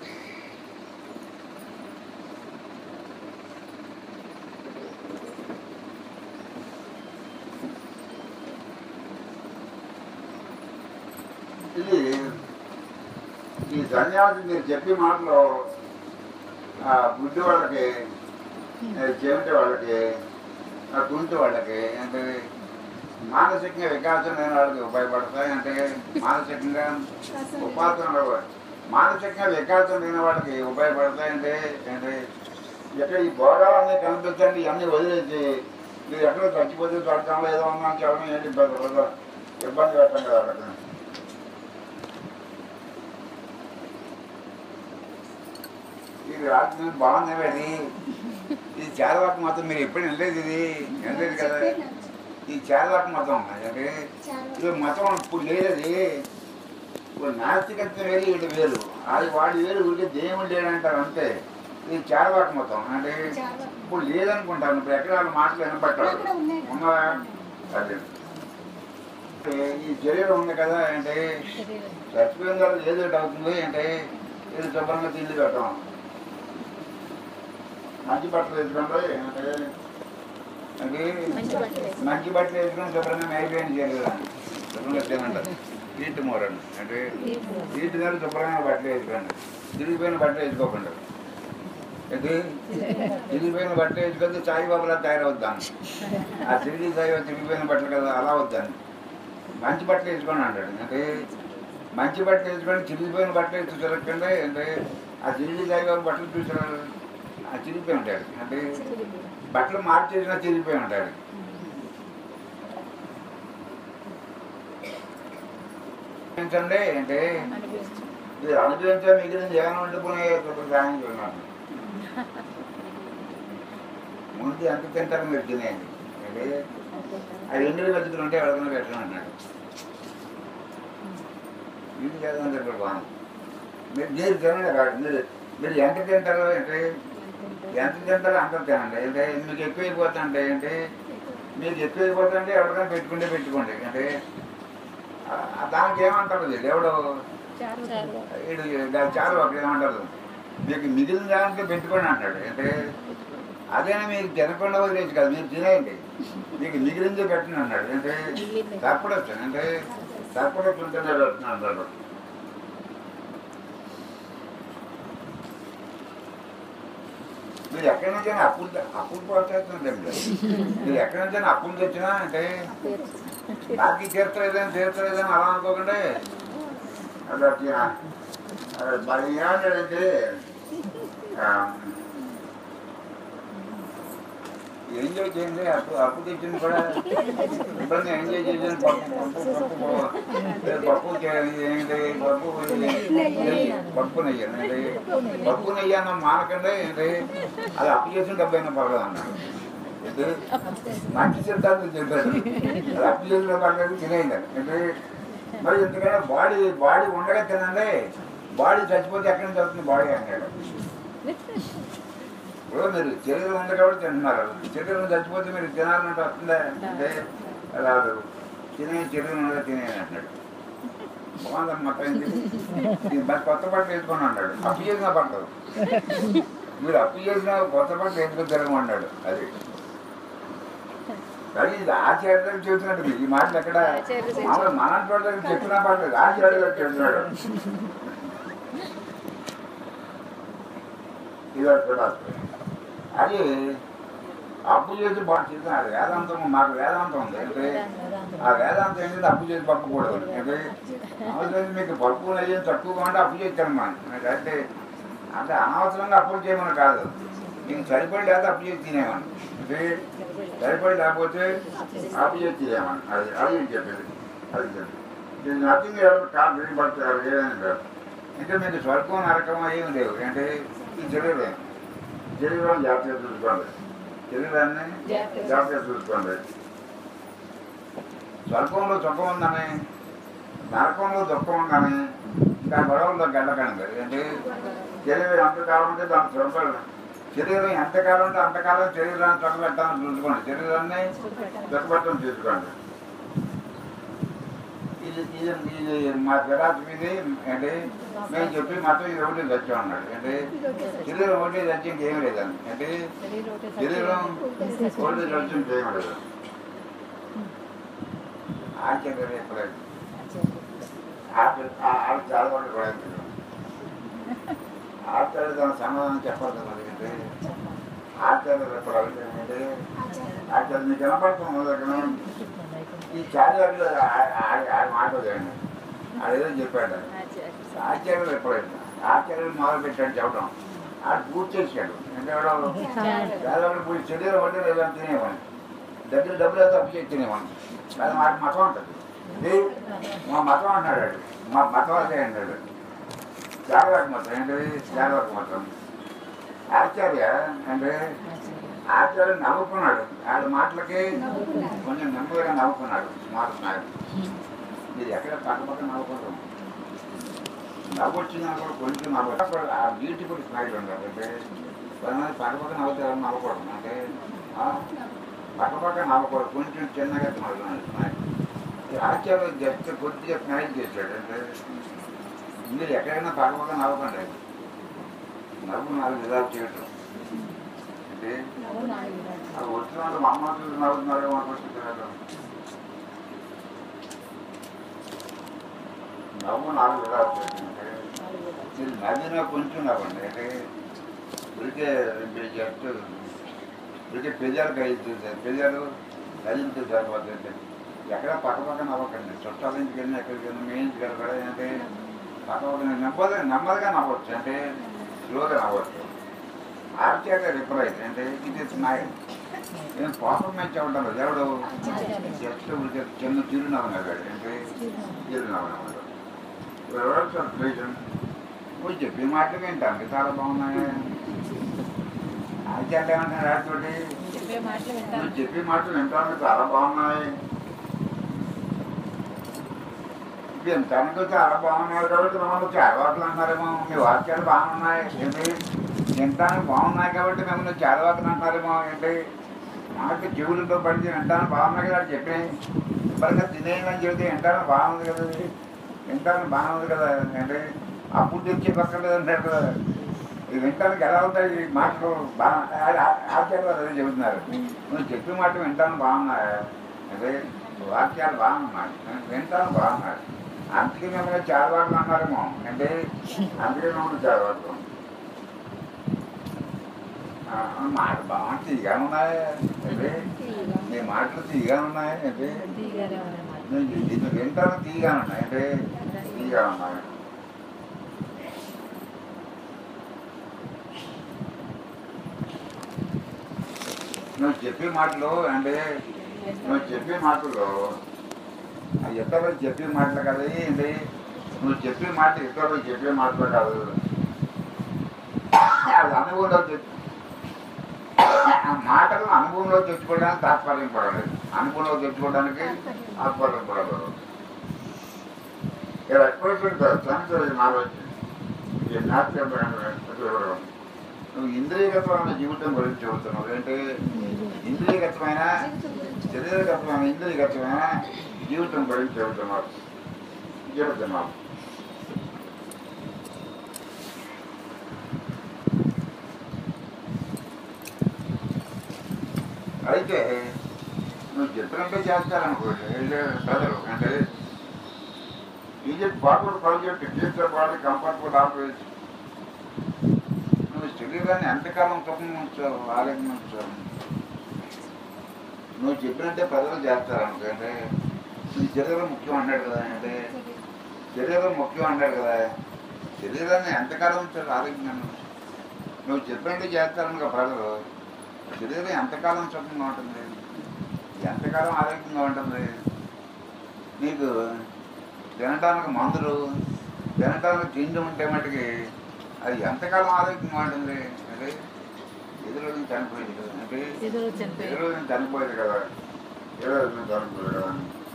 ఇది ఈ సన్యాసి మీరు చెప్పే మాటలో ఆ బుద్ధి వాళ్ళకి ఆ చెవిటి వాళ్ళకి ఆ కుంటి వాళ్ళకి అంటే మానసికంగా వికాసం లేని వాళ్ళకి ఉపయోగపడతాయి అంటే మానసికంగా ఉపాసన మానసికంగా వికాసం లేని వాళ్ళకి ఉపయోగపడతాయి అంటే అంటే ఎక్కడ ఈ భోగాలన్నీ కనిపించండి ఇవన్నీ వదిలేసి మీరు ఎక్కడో చచ్చిపోతే చట్టంలో ఏదో ఉన్నా చెప్పడం ఏంటి ఇబ్బంది పడదు. ఇబ్బంది పెట్టండి కదా అక్కడ ఇది రాత్రి బాగుంది ఇది చాలవాకు మొత్తం మీరు ఎప్పుడు వెళ్ళలేదు ఇది వెళ్ళలేదు కదా ఈ చాలవాకు మొత్తం అంటే ఇది మొత్తం ఇప్పుడు లేదు అది ఇప్పుడు నాస్తికత్వం వేరు వీళ్ళు వేరు అది వాడి వేరు వీళ్ళు దేవుడు లేడంటారు అంతే ఇది చాలవాకు మొత్తం అంటే ఇప్పుడు లేదనుకుంటాను ఇప్పుడు ఎక్కడ వాళ్ళ మాటలు వినపట్టారు అక్కడ ఉన్నాయి. ఉన్నదా అదే అంటే ఈ శరీరం ఉంది కదా అంటే చచ్చిపోయిన తర్వాత ఏదో ఒకటి అవుతుంది అంటే ఇది శుభ్రంగా తిండి పెట్టడం మంచి బట్టలు వేసుకోండి అంటే అంటే మంచి బట్టలు వేసుకో. మంచి బట్టలు వేసుకొని శుభ్రంగా మైగ్రేన్ చేయలేదు శుభ్రంగా తినండి హీట్ మోరండి అంటే హీట్ గారు శుభ్రంగా బట్టలు వేసుకోండి తిరిగిపోయిన బట్టలు వేసుకోకండి అంటే తిరిగిపోయిన బట్టలు వేసుకుంటే సాయిబాబులా తయారవుద్దాను ఆ తిరిగి సాయి తిరిగిపోయిన బట్టలు కదా అలా వద్దాను మంచి బట్టలు వేసుకోండి అంటాడు అంటే మంచి బట్టలు వేసుకొని చిరిగిపోయిన బట్టలు వేసి తిరగకండి అంటే ఆ తిరిగి సాయిబాబు బట్టలు చూసినాడు ఆ చిరిగిపోయి ఉంటాడు అంటే బట్టలు మార్చేసినా చిరిగిపోయి ఉంటాడు ఏంటంటే అంటే ఇది అనుభవించే మిగిలిన జగన్ వండుకునే సాయం చూడాలి ముందు ఎంత తింటారు మీరు తినేయండి అంటే ఆ ఎండులు వెతుకులు ఉంటే ఎవరికైనా పెట్టడం అన్నాడు ఇది చేద్దాం చెప్పారు బాగుంది మీరు మీరు తినండి కాదు మీరు మీరు ఎంత తింటారు అంటే ఎంత తింటారో అంత తినండి అంటే మీకు ఎక్కువ అయిపోతుంటే ఏంటి మీకు ఎక్కువ అయిపోతుంటే ఎవరికైనా పెట్టుకుంటే పెట్టుకోండి అంటే ఆ దానికి ఏమంటారు ఇది దేవుడు చారు వీడు దాని చాలు ఒక ఏమంటారు మీకు మిగిలిన దానికి పెట్టుకోండి అంటాడు అంటే అదేనా మీరు తినకుండా వదిలేసి కాదు మీరు తినేయండి మీకు మిగిలిందే పెట్టండి అన్నాడు అంటే తప్పడొచ్చు అంటే తప్పడొచ్చు ఉంటేనే పెడుతున్నాడు అంటాడు మీరు ఎక్కడి నుంచైనా అప్పులు అప్పులు పోతుంది మీరు ఎక్కడి నుంచైనా అప్పులు తెచ్చినా అంటే నాకు తీర్చలేదని తీర్చలేదని అలా అనుకోకండి అది వచ్చిన మరి ఏమంటాడంటే ఆ, ఎంజాయ్ చేయండి అప్పు అప్పు తెచ్చింది కూడా ఇబ్బంది ఎంజాయ్ చేసింది పప్పు పప్పు పప్పు ఏ పప్పు చే- ఏంటి పప్పు నెయ్యి, పప్పు నెయ్యి ఏంటి పప్పు నెయ్యి అన్న మానకండి ఏంటి అది అప్పు చేసిన డబ్బు అయినా పర్లేదు అన్నాడు ఏంటి మంచి సిద్ధాంతం చెప్పారు అది అప్పు చేసిన పర్లేదు తినేయండి ఏంటి మరి ఎందుకంటే బాడీ బాడీ ఉండగా తినండి బాడీ చచ్చిపోతే ఎక్కడి నుంచి వస్తుంది బాడీ అన్నాడు ఇప్పుడు మీరు శరీరం ఉంది కాబట్టి తింటున్నారు శరీరం చచ్చిపోతే మీరు తినాలంటే వస్తుందా అంటే రాదు తినే శరీరం ఉండగా తినే అంటున్నాడు బాగుందని మొత్తం ఏంటి ఇది మరి కొత్త బట్టలు వేసుకొని అన్నాడు అప్పు చేసినా పడతావు మీరు అప్పు చేసినా కొత్త బట్టలు వేసుకొని తిరగమన్నాడు అది కానీ ఇది ఆచార్యం చెబుతున్నట్టు ఈ మాటలు ఎక్కడ ఆచార్యులు మామూలు మన దగ్గర చెప్పినా పర్లేదు ఆచార్యులు చెబుతున్నాడు ఇది చూడాలి అది అప్పు చేసి బాగా చెప్తున్నారు వేదాంతం మాకు వేదాంతం ఉంది అంటే ఆ వేదాంతం ఏంటంటే అప్పు చేసి పప్పుకూడదు అంటే అవసరం మీకు పప్పు నెయ్యి తక్కువగా ఉంటే అప్పు చేసి తినమని అంటే అంటే అనవసరంగా అప్పులు చేయమని కాదు నీకు సరిపడి లేదా అప్పు చేసి తినేమని అంటే సరిపడి లేకపోతే అప్పు చేసి తినేమని అది అది నేను చెప్పేది అది చెప్పేది ఇది నథింగ్ కాదు పడతారు ఏదైనా కాదు ఇంకా మీకు స్వర్గం నరకం ఏమి లేవు అంటే ఈ శరీరం శరీరం జాగ్రత్తగా చూసుకోండి శరీరాన్ని జాగ్రత్తగా జాగ్రత్తగా చూసుకోండి స్వర్గంలో సుఖం ఉందని నరకంలో దుఃఖం ఉందని ఇంకా గొడవల్లో గెల్లకండి అంటే శరీరం ఎంతకాలం ఉంటే దాని స్వర్గం శరీరం ఎంతకాలం ఉంటే అంతకాలం శరీరాన్ని తొలగెట్టాలని చూసుకోండి శరీరాన్ని దుఃఖపెట్టడం చూసుకోండి ఇది ఇది ఇది మా ఫిలాసఫీ ఇది అంటే మేము చెప్పి మాత్రం ఇది ఒకటి సత్యం అన్నాడు అంటే శరీరం ఒకటి సత్యం ఇంకేం లేదని అంటే శరీరం ఒకటి సత్యం చేయలేదు ఆశ్చర్యం ఎప్పుడైతే ఆడ చాలా వరకు కూడా ఆచార్య దాని సమాధానం చెప్పాలి మరి అంటే ఆచార్యులు ఎప్పుడు అంటే ఆచార్య మీకు వినపడుతుంది దగ్గర ఈ చార్యాలు ఆడ మాట చేయండి ఆడేదో చెప్పాడు ఆచార్యులు ఎప్పుడైతే ఆచార్యులు మొదలు పెట్టాడు చెప్పడం ఆడు పూర్తి చేశాడు అంటే పేదవాడు పోయి శరీరం వండి లేదా తినేవాడిని దగ్గర డబ్బులు అయితే అప్పు చేసి తినేవాడిని అది మాకు మతం ఉంటుంది ఇది మా మతం అన్నాడు వాడు. మా మతం అదే అన్నాడు చాలవాక మతం ఏంటది చాలవాక మతం ఆచార్య అంటే ఆచార్య నవ్వుకున్నాడు ఆడ మాటలకి కొంచెం నెమ్మదిగా నవ్వుకున్నాడు మారుతున్నాడు మీరు ఎక్కడ పక్క పక్క నవ్వుకుంటాం నవ్వు వచ్చిందా కూడా కొంచెం నవ్వు అప్పుడు ఆ బ్యూటిఫుల్ స్మైల్ ఉండాలి అంటే కొంతమంది పక్క పక్క నవ్వుతారు నవ్వకూడదు అంటే ఆ, పక్క పక్క నవ్వకూడదు కొంచెం చిన్నగా నవ్వుతున్నాడు స్మైల్ ఈ ఆచార్య జస్ట్ కొద్దిగా స్మైల్ చేశాడు అంటే మీరు ఎక్కడైనా పక్క పక్క నవ్వకండి నవ్వు నాలుగు విధాలు చేయటం అంటే అది వచ్చిన వాళ్ళు మా అమ్మ చూసి నవ్వుతున్నారేమో అనుకుంటున్నారు నవ్వు నాలుగు విధాలు చేయటం అంటే మీరు నవ్వినా కొంచెం నవ్వండి అంటే ఇదికే మీరు జస్ట్ ఇదికే పెజాలు కలిసి పెజాలు కలిగితే సరిపోతుంది ఎక్కడ పక్క పక్క నవ్వకండి చుట్టాల ఇంటికి వెళ్ళినా ఎక్కడికి వెళ్ళినా మీ ఇంటికి వెళ్ళి కూడా అంటే పక్క పక్క నెమ్మది నెమ్మదిగా నవ్వచ్చు అంటే స్లోగా నవ్వచ్చు ఆర్చాక రిపర్ అయితే అంటే ఇది స్మైల్ నేను పాపం మంచి ఉంటాను ఎవడు జస్ట్ ఊరికే చిన్న చిరునవ్వు నవ్వాడు అంటే చిరునవ్వు నవ్వాడు నువ్వు చెప్పిన మాటలు వింటాను చాలా బాగున్నాయి ఆచార్య ఏమంటారు ఆడితోటి చెప్పే మాటలు నువ్వు వింటాను చెప్పే మాటలు వింటాను చాలా బాగున్నాయి వింటానికి చాలా బాగున్నాయి కాబట్టి మిమ్మల్ని చేరవాకులు అంటారేమో మీ వాక్యాలు బాగున్నాయి ఏంటి వింటానికి బాగున్నాయి కాబట్టి మిమ్మల్ని చేరవాకులు అంటారేమో ఏంటి నాకు చెవులతో పడితే వింటానికి బాగున్నాయి కదా చెప్పి శుభ్రంగా తినేయమని చెబితే వింటాను బాగుంది కదా ఇది. వింటాను బాగుంది కదా అంటే అప్పుడు తెచ్చి పక్కలేదు అంటారు కదా ఇది వింటానికి ఎలా ఉంటాయి ఈ మాటలు బాగా ఆచార్య అదే చెబుతున్నారు నువ్వు చెప్పే మాట వింటాను బాగున్నాయా అంటే వాక్యాలు బాగున్నాయి వింటాను బాగున్నాయి అందుకే మిమ్మల్ని చాలవాళ్ళు అన్నారేమో అంటే అందుకే మిమ్మల్ని చాలవాళ్ళు మాట బాగా తీగా ఉన్నాయి అంటే నీ మాటలు తీగా ఉన్నాయి అంటే తీయగానే ఉన్నాయి మాట. నేను ఇది వింటాను తీగా ఉన్నాయి అంటే తీగా ఉన్నాయి నువ్వు చెప్పే మాటలు అంటే నువ్వు చెప్పే మాటలు ఆ ఇతరులు చెప్పే మాటలు కదా ఏంటి నువ్వు చెప్పే మాట ఇతరులు చెప్పే మాటలు కాదు అది అనుభవంలో తెచ్చు ఆ మాటలు అనుభవంలో తెచ్చుకోవడానికి తాత్పర్యం పడలేదు అనుభవంలో తెచ్చుకోవడానికి తాత్పర్యం పడలేదు ఇలా ఎప్పుడు సంచరి నాలెడ్జ్ ఈ నాట్యం నువ్వు ఇంద్రియగతమైన జీవితం గురించి చెబుతున్నావు అంటే ఇంద్రియగతమైన శరీరగతమైన ఇంద్రియగతమైన జీవితం గురించి చెబుతున్నావు చెబుతున్నావు అయితే నువ్వు చెప్పినట్టే చేస్తారనుకోండి అంటే ప్రజలు అంటే ఈజిప్ట్ బాగుడు ప్రాజెక్ట్ జీవిత బాడీ కంఫర్టబుల్ ఆపరేషన్ నువ్వు శరీరాన్ని ఎంతకాలం సుఖం ఉంచావు ఆరోగ్యం ఉంచావు నువ్వు చెప్పినట్టే ప్రజలు చేస్తారనుకో అంటే నీ శరీరం ముఖ్యం అన్నాడు కదా అంటే శరీరం ముఖ్యం అన్నాడు కదా శరీరాన్ని ఎంతకాలం ఉంచారు ఆరోగ్యంగా నువ్వు చెప్పినట్టు చేస్తారనుకో ప్రజలు శరీరం ఎంతకాలం సుఖంగా ఉంటుంది ఎంతకాలం ఆరోగ్యంగా ఉంటుంది నీకు తినడానికి మందులు తినడానికి తిండి ఉంటే మటుకి అది ఎంతకాలం ఆరోగ్యంగా ఉంటుంది అంటే ఎదురు చనిపోయింది కదా అంటే ఎదురు చనిపోయి ఎదురు చనిపోయింది కదా ఎదురు చనిపోయింది కదా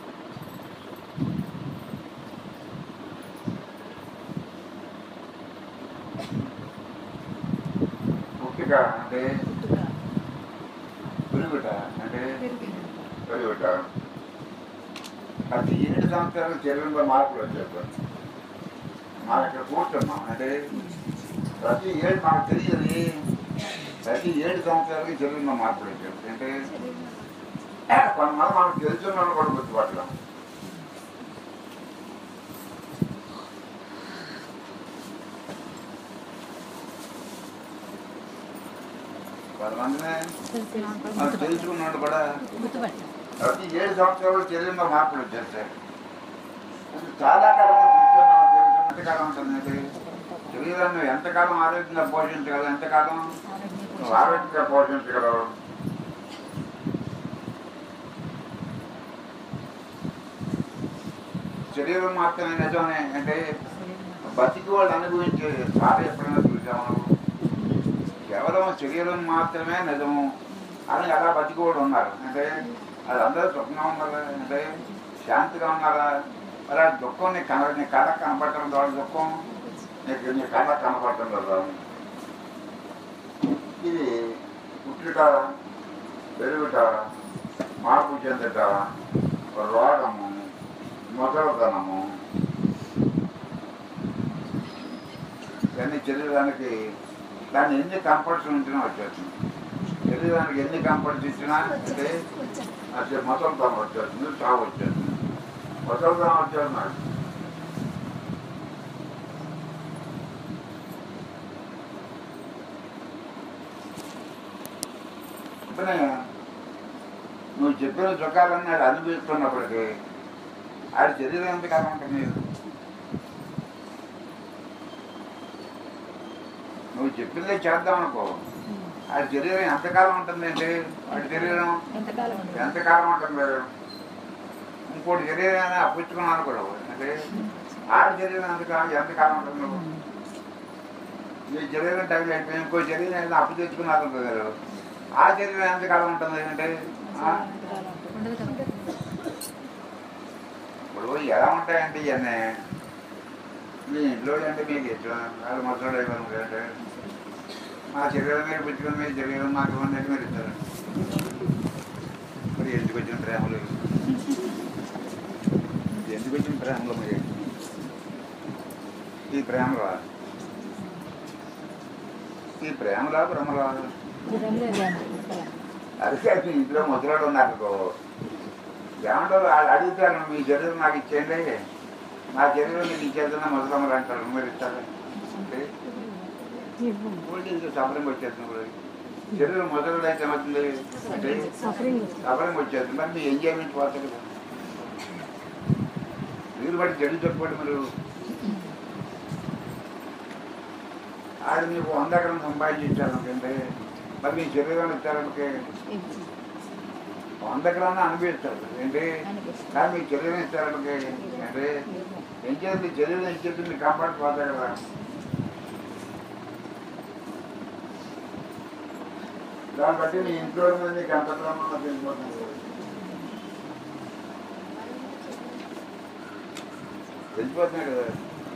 పుట్టిక అంటే పుట్టుక పులిగుట అంటే పెరిగింది. పులిగుట అది ఏడు సంవత్సరాలు శరీరంలో మార్పులు వచ్చేస్తాయి మనం ఇక్కడ కూర్చున్నాం అంటే ప్రతి ఏడు మనకు తెలియదు ప్రతి ఏడు సంవత్సరాలకి శరీరంలో మార్పులు వచ్చేస్తాయి అంటే కొంతమంది మనకు తెలిసిన వాళ్ళు కూడా గుర్తుపట్టలేం కొంతమందినే తెలిసి మనకు తెలుసుకున్నాడు కూడా గుర్తుపట్ట ప్రతి ఏడు సంవత్సరాలు శరీరంలో మార్పులు వచ్చేస్తాయి అది చాలా కాలం కూర్చున్నాం తెలుసు ఎంతకాలం ఉంటుంది శరీరాన్ని ఎంతకాలం ఆరోగ్యంగా పోషించగలవు ఎంతకాలం నువ్వు ఆరోగ్యంగా పోషించగలవు శరీరం మాత్రమే నిజమే అంటే బతికి వాళ్ళు అనుభవించే బాధ ఎప్పుడైనా చూసాము నువ్వు? కేవలం శరీరం మాత్రమే నిజము అని అలా బతికి కూడా ఉన్నారు అంటే అది అందరూ సుఖంగా ఉన్నారా అంటే శాంతిగా ఉన్నారా మరి ఆ దుఃఖం నీ కన నీ కళ కనపడటం ద్వారా దుఃఖం నీకు నీ కళ కనపడటం లేదా ఇది పుట్టుట పెరుగుట మార్పు చెందుట రోగము మొదలుతనము ఇవన్నీ శరీరానికి దాన్ని ఎన్ని కంఫర్ట్స్ ఉంచినా వచ్చేస్తుంది శరీరానికి ఎన్ని కంఫర్ట్స్ ఇచ్చినా అంటే అది మొదలుతనం వచ్చేస్తుంది చావు వచ్చేస్తుంది మొదలుతనం వచ్చేస్తున్నాడు అంటే నువ్వు చెప్పిన సుఖాలన్నీ ఆడు అనుభవిస్తున్నప్పటికీ ఆడి శరీరం ఎంతకాలం ఉంటుంది నువ్వు చెప్పిందే చేద్దాం అనుకో ఆడి శరీరం ఎంతకాలం ఉంటుందండి వాడి శరీరం ఎంతకాలం ఉంటుంది ఎంతకాలం ఉంటుంది ఇంకోటి శరీరాన్ని అప్పించుకున్నాను కూడా అంటే ఆడి శరీరం ఎంతకాలం ఎంతకాలం ఉంటుంది నువ్వు నీ శరీరం టైం అయిపోయి ఇంకో శరీరం ఏదైనా అప్పు తెచ్చుకున్నారు అనుకో మీరు ఆ శరీరం ఎంతకాలం ఉంటుంది అంటే ఆ? ఎంతకాలం ఉంటుంది? ఉండదు కదా ఇప్పుడు ఎలా ఉంటాయంటే ఇవన్నీ మీ ఇంట్లో అంటే మీకు ఇష్టం వాళ్ళు మొత్తం అంటే మా శరీరం మీరు పుచ్చుకొని మీ శరీరం మాకు ఇవ్వండి అంటే మీరు ఇస్తారు మరి ఎందుకు వచ్చిన ప్రేమలు ప్రేమలో మీరు ఈ ప్రేమరా ఈ ప్రేమలా భ్రమరా అదికే మీ ఇంట్లో ముసలాడు ఉన్నారు అనుకో. ఏమంటారు వాళ్ళు అడుగుతారు మీ శరీరం నాకు ఇచ్చేయండి నా శరీరం మీకు ఇచ్చేస్తున్నా ముసలమ్మలు అంటారు మీరు ఇస్తారు అంటే ఓల్డేజ్ సఫరింగ్ వచ్చేస్తుంది ఇప్పుడు. శరీరం ముసలాడు అయితే ఏమవుతుంది అంటే సఫరింగ్ వచ్చేస్తుంది మరి మీ ఎంజాయ్మెంట్ పోతుంది కదా మీరు బట్టి జడ్డు చెప్పండి మీరు ఆడు మీకు వంద ఎకరం సంపాదించారు అనుకంటే మరి మీ శరీరం ఇచ్చారనుకే వంద ఎకరాన్ని అనిపిస్తారు ఏంటి కానీ మీ శరీరం ఇచ్చారనుకే అంటే ఏం చేయాలి మీ శరీరం ఇచ్చేది మీకు కంఫర్ట్ పోతాయి కదా దాన్ని బట్టి మీ ఇంట్లో మీద మీకు ఎంత ప్రమాణం తెలిసిపోతుంది తెలిసిపోతున్నాయి కదా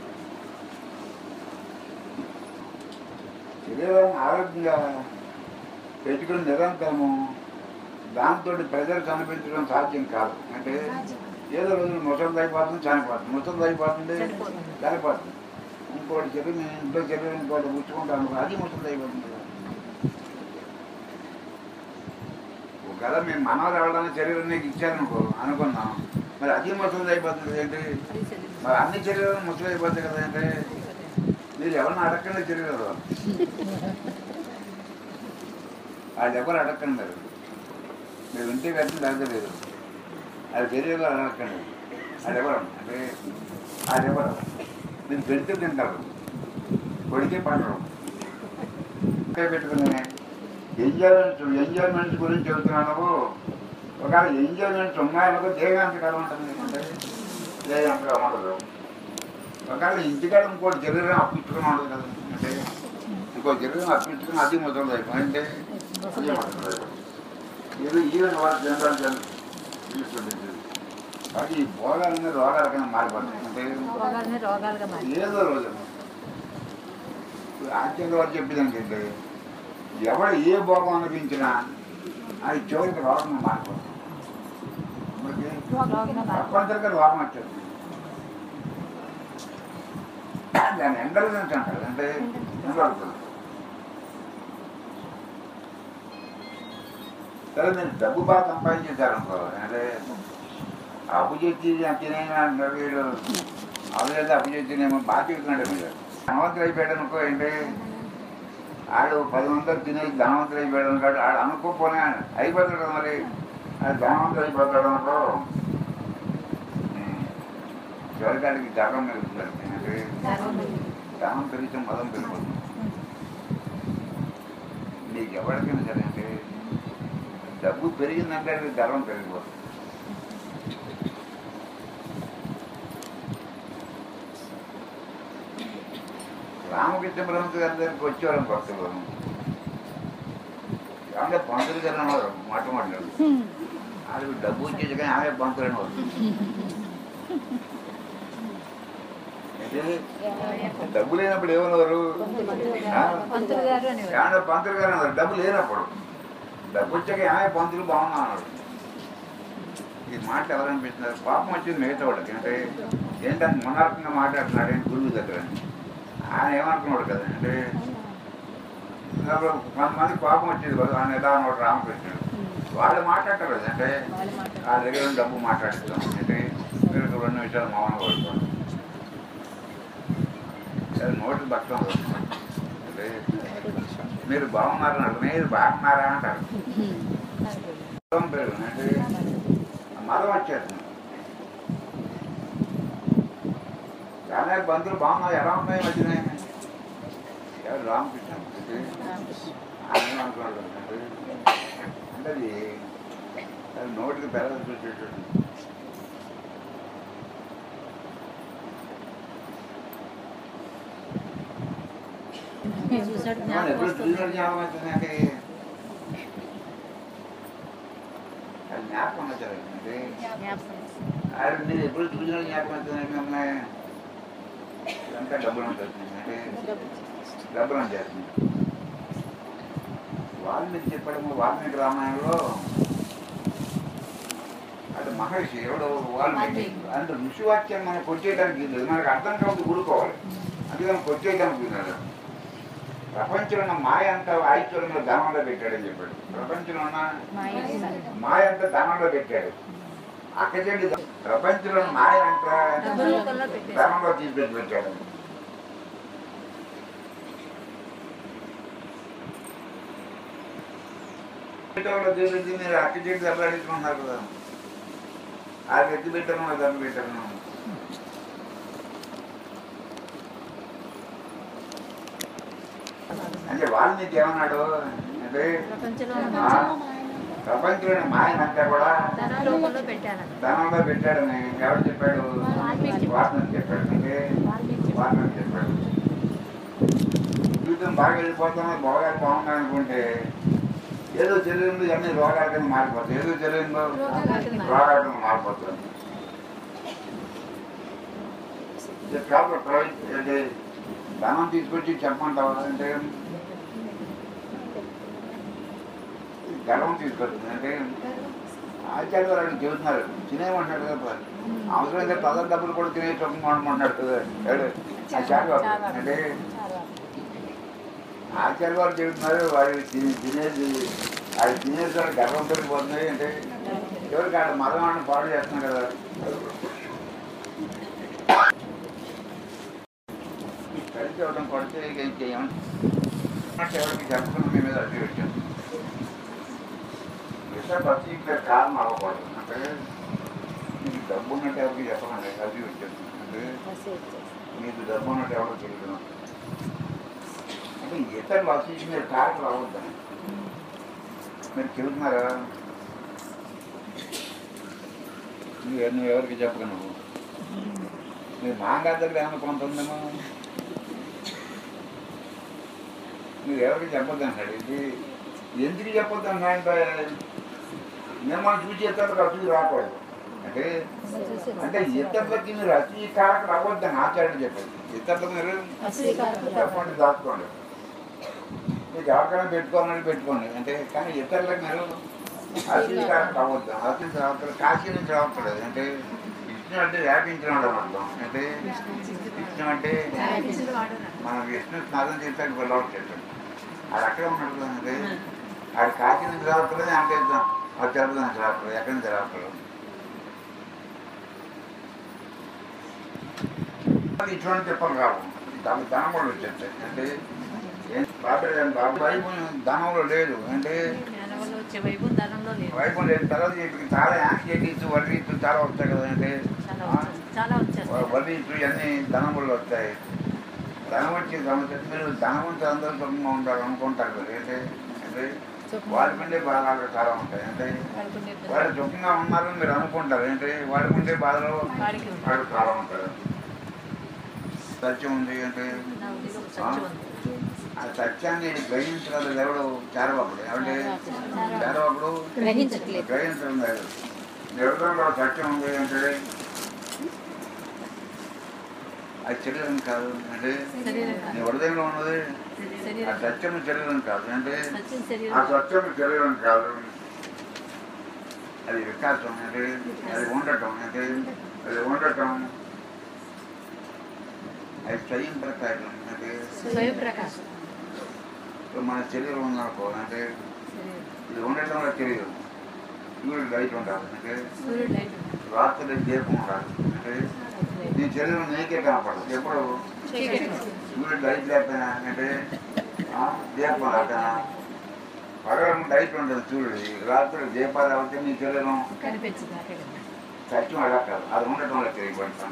శరీరాన్ని ఆరోగ్యంగా పెట్టుకుని నిరంతరము దాంతో ప్రజలు కనిపించడం సాధ్యం కాదు అంటే ఏదో రోజు ముసలి అయిపోతుంది చనిపోతుంది ముసలి అయిపోతుంది చనిపోతుంది. చనిపోతుంది ఇంకోటి శరీరం ఇంట్లో శరీరం ఇంకోటి ముచ్చుకుంటాను అది ముసలి అయిపోతుంది కదా ఒకవేళ మేము మనవరు ఎవరైనా శరీరం నీకు ఇచ్చారనుకో అనుకున్నాం మరి అది ముసలి అయిపోతుంది ఏంటి మరి అన్ని శరీరాలు ముసలి అయిపోతాయి కదా అంటే మీరు ఎవరిని అడగండి శరీరాలు వాళ్ళు ఎవరు అడగండి మీరు మీరు ఉంటే వ్యర్థం అడగలేదు అది శరీరాలు అడగండి అది ఎవరు అంటే అది ఎవరు మీరు పెడితే తింటారు కొడితే పండరు ఇంకా పెట్టుకుని ఎంజాయ్మెంట్ ఎంజాయ్మెంట్స్ గురించి చెబుతున్నాను ఒకవేళ ఎంజాయ్మెంట్స్ ఉన్నాయనుకో దేహాంతకాలం ఉంటుంది అంటే దేహాంతకాలం ఉండదు ఒకవేళ ఇంటికాడ ఇంకోటి శరీరం అప్పించుకుని ఉండదు కదా అంటే ఇంకో శరీరం అప్పించుకుని అది మొదలు అయిపోయి అంటే అది మొదలు అయిపోయి. ఇది ఈవెన్ వాళ్ళ జనరల్ తీసుకుంటుంది అది ఈ భోగాలన్నీ రోగాల కింద మారిపోతాయి అంటే రోగాలని రోగాలుగా మారి ఏదో రోజు ఆచార్య వారు చెప్పింది ఏంటంటే ఎవడు ఏ భోగం అనిపించినా అది చివరికి రోగం మారిపోతుంది మనకి రోగంగా మారి తప్పనిసరిగా రోగం వచ్చేస్తుంది దాన్ని ఎండలెన్స్ అంటారు అంటే ఎండలుతుంది సరే నేను డబ్బు బాగా సంపాదించేశారనుకో అంటే అప్పు చేసి తినేనా అంటారు వీడు అవి లేదా అప్పు చేసినేమో బాగా చెప్తున్నాడు మీరు ధనవంతులు అయిపోయాడు అనుకో ఏంటి ఆడు పది మంది తినేసి ధనవంతులు అయిపోయాడు అనుకోడు ఆడు అనుకోపోనే అయిపోతాడు కదా మరి అది ధనవంతులు అయిపోతాడు అనుకో చివరికాడికి గర్వం పెరుగుతుంది అంటే ధనం పెరిగితే మదం పెరిగిపోతుంది నీకు ఎవరికైనా సరే అంటే డబ్బు పెరిగిందంటే అది గర్వం పెరిగిపోతుంది రామకృష్ణ బ్రహ్మ గారి దగ్గరికి వచ్చేవాళ్ళం భక్తులు అంటే పంతులు గారు అన్నారు మాట మాట్లాడు అది డబ్బు వచ్చేది కానీ ఆమె పంతులు అనేవారు ఏంటి? డబ్బు లేనప్పుడు ఏమన్నారు ఆ? పంతులు గారు అనేవారు ఏమన్నా పంతులు గారు అన్నారు డబ్బు లేనప్పుడు డబ్బు వచ్చాక ఆమె పంతులు బాగున్నా అన్నాడు ఈ మాట ఎవరనిపిస్తున్నారు పాపం వచ్చింది మిగతా వాళ్ళకి అంటే ఏంటంటే మునార్కంగా మాట్లాడుతున్నాడు ఏంటి గురువు దగ్గర అని. ఆయన ఏమనుకున్నాడు కదా అంటే అప్పుడు కొంతమంది కోపం వచ్చేది కదా ఆయన ఎలా అన్నాడు రామకృష్ణుడు వాళ్ళు మాట్లాడతారు కదా అంటే వాళ్ళు మాట్లాడు ఆ దగ్గర ఉన్న డబ్బు మాట్లాడుతాం అంటే మీరు ఒక రెండు నిమిషాలు మౌనం పడుకోండి అది నోటి భక్తం అంటే మీరు బాగున్నారు అన్నారు మీరు బాగున్నారా అంటారు మతం పేరు అంటే ఆ మతం వచ్చేస్తుంది చాలా బంధువులు బాగున్నారు ఎలా ఉన్నాయి మధ్యనే ఎవరు రామకృష్ణ అంటే ఆయన అనుకున్నాడు అంటే అంటే అది అది నోటికి బెల్లం చూసేటట్టు చూసాడు మనం జ్ఞాపకం ఎప్పుడు వస్తుంది చూసినట్టు జ్ఞాపకం అవుతుందంటే అది జ్ఞాపకం వచ్చారు అంటే జ్ఞాపకం వస్తుంది. అది మీరు ఎప్పుడు చూసినట్టు జ్ఞాపకం అవుతుందంటే మిమ్మల్ని ఇదంతా డబ్బులు ఉంటుంది అంటే డబ్బులు చేస్తుంది వాల్మీకి చెప్పడము వాల్మీకి రామాయణంలో ఆ అంటే మహర్షి ఎవడో వాళ్ళు వాల్మీకి. అంటే ఋషివాక్యం మనకు వచ్చేయడానికి లేదు మనకు అర్థం కావద్దు ఊరుకోవాలి అందుకని వచ్చేయడానికి లేదు ప్రపంచంలో ఉన్న మాయ అంతా ఐశ్వర్యంలో దానంలో పెట్టాడని చెప్పాడు ప్రపంచంలో ఉన్న మాయ మాయ అంతా దానంలో పెట్టాడు అక్కచెండి ప్రపంచంలో ఉన్న మాయ అంతా డబ్బులలో పెట్టేసి ధనంలో తీసుకొచ్చి పెట్టాడు పెట్టడంలో చూపించి మీరు అక్క చెట్టు దెబ్బలాడించుకున్నారు కదా ఆ ఎత్తి పెట్టాను ఆ దెబ్బ పెట్టాను అంటే వాల్మీకి ఏమన్నాడు అంటే ప్రపంచంలో ఆ, ప్రపంచంలోని మాయనంతా కూడా ధన లోకంలో పెట్టాను ధనంలో పెట్టాడని ఎవరు చెప్పాడు వాల్మీకి. వాసన చెప్పాడు అంటే వాల్మీకి వాసన చెప్పాడు జీవితం బాగా వెళ్ళిపోతామో భోగాలు బాగున్నాయి అనుకుంటే ఏదో తెలియదు అన్ని రోగాల కింద మారిపోతాయి ఏదో తెలియదు రోగాల కింద. రోగాల కింద మారిపోతుంది ఇది కాదు ప్రవీ- అంటే ధనం తీసుకొచ్చి చెప్పమంటావా అంటే గర్వం తీసుకొస్తుంది అంటే ఆచార్య గారు చెబుతున్నారు తినేయమంటున్నాడు కదా అవసరమైతే పదం డబ్బులు కూడా తినే చొప్పుకోమంటున్నాడు కదా ఏడు, ఆ చాలు అంటే ఆచార్య గారు చెబుతున్నారు వాడు తిని తినేది అది తినేది వాడు గర్వం పెరిగిపోతుంది అంటే ఎవరికి ఆడ మదవాడిని పాడు చేస్తున్నాడు కదా కలిసి అవడం కొడితే ఇక ఇంకేమన్నా ఎవరికి చెప్పకుండా మీ మీద అడ్డు పెట్టాను విషయ బతికి కారణం అవ్వకూడదు అంటే మీకు డబ్బు ఉన్నట్టు ఎవరికి చెప్పకండి అది వచ్చేది అంటే మీకు డబ్బు ఉన్నట్టు ఎవరికి తెలియదు అంటే ఇతరులు వచ్చి మీరు కారణం అవ్వద్దని మీరు చెబుతున్నారా నువ్వు నువ్వు ఎవరికి చెప్పక నువ్వు మీరు మాంగారి దగ్గర ఏమైనా కొంత ఉందేమో మీరు ఎవరికి చెప్పొద్దు అన్నాడు ఇది ఎందుకు చెప్పొద్దు అన్నాడంటే మిమ్మల్ని చూసి ఇతరులకు అసలు రాకూడదు అంటే అంటే ఇతరులకి మీరు అసలు కారకులు అవ్వద్దని ఆచార్యుడు చెప్పాడు ఇతరులకు మీరు చెప్పండి దాచుకోండి మీకు ఎవరికైనా పెట్టుకోవాలని పెట్టుకోండి అంటే కానీ ఇతరులకు మీరు అసలు కారకులు అవ్వద్దు అసలు అక్కడ కాశీ నుంచి రావట్లేదు అంటే విష్ణు అంటే వ్యాపించడం అర్థం అంటే విష్ణు అంటే మన విష్ణు స్నానం చేస్తాడు వెళ్ళవడం చేస్తాడు అది అక్కడే ఉన్నాడు కదా అంటే ఆడు కాశీ నుంచి రావట్లేదు అంటే అది తిరుపతి నుంచి రావట్లేదు ఎక్కడి నుంచి రావట్లేదు అది ఇటువంటి చెప్పలు రావు దాని ధనం కూడా వచ్చేస్తాయి అంటే ఏం బాబు బాబు వైభవం ధనంలో లేదు అంటే జ్ఞానంలో వచ్చే వైపు ధనంలో లేదు వైభవం లేదు తర్వాత ఇప్పుడు చాలా యాంగ్జైటీస్ వర్రీస్ చాలా వస్తాయి కదా అంటే చాలా ఆ, వచ్చేస్తుంది. చాలా వచ్చేస్తాయి వర్రీస్ ఇవన్నీ ధనం వల్ల వస్తాయి ధనం వచ్చే సమస్య మీరు ధనవంతులు అందరూ సుఖంగా ఉంటారు అనుకుంటారు కదా అంటే అంటే వాడి ఉండే బాధలు చాలా ఉంటాయి అంటే వాడుకునే వాడు సుఖంగా ఉన్నారని మీరు అనుకుంటారు అంటే వాడికి ఉండే బాధలు వాడికి ఉంది. వాడు చాలా ఉంటారు సత్యం ఉంది అంటే నా ఉద్దేశం ఒక సత్యం ఉంది. ఆ సత్యాన్ని గ్రహించగలదు ఎవడు చారవప్పుడు ఏమంటే చారవప్పుడు గ్రహించట్లేదు గ్రహించడం లేదు నిర్వహణలో సత్యం ఉంది అంటే అది శరీరం కాదు అంటే శరీరం కాదు. నీ హృదయంలో ఉన్నది ఆ శరీరం సత్యం శరీరం కాదు అంటే సత్యం ఆ శరీరం సత్యం శరీరం కాదు అది వికాసం అంటే అది ఉండటం అంటే అది ఉండటం అది స్వయం ప్రకాశం అంటే స్వయం ప్రకాశం ఇప్పుడు మన శరీరం ఉందనుకో అంటే శరీరం. ఇది ఉండటంలో తెలియదు సూర్యుడు లైట్ ఉండాలి అంటే సూర్యుడు లైట్ ఉంది. రాత్రి దీపం ఉండాలి అంటే నీ శరీరం నీకే కనపడదు ఎప్పుడు చీకటి. సూర్యుడు లైట్ లేకపోయినా అంటే ఆ, దీపం లేకపోయినా పగలం లైట్ ఉండదు సూర్యుడు రాత్రి దీపాలు అవుతే నీ శరీరం కనిపించదు అక్కడ సత్యం అలా కాదు అది ఉండటంలో తెలియబడతాం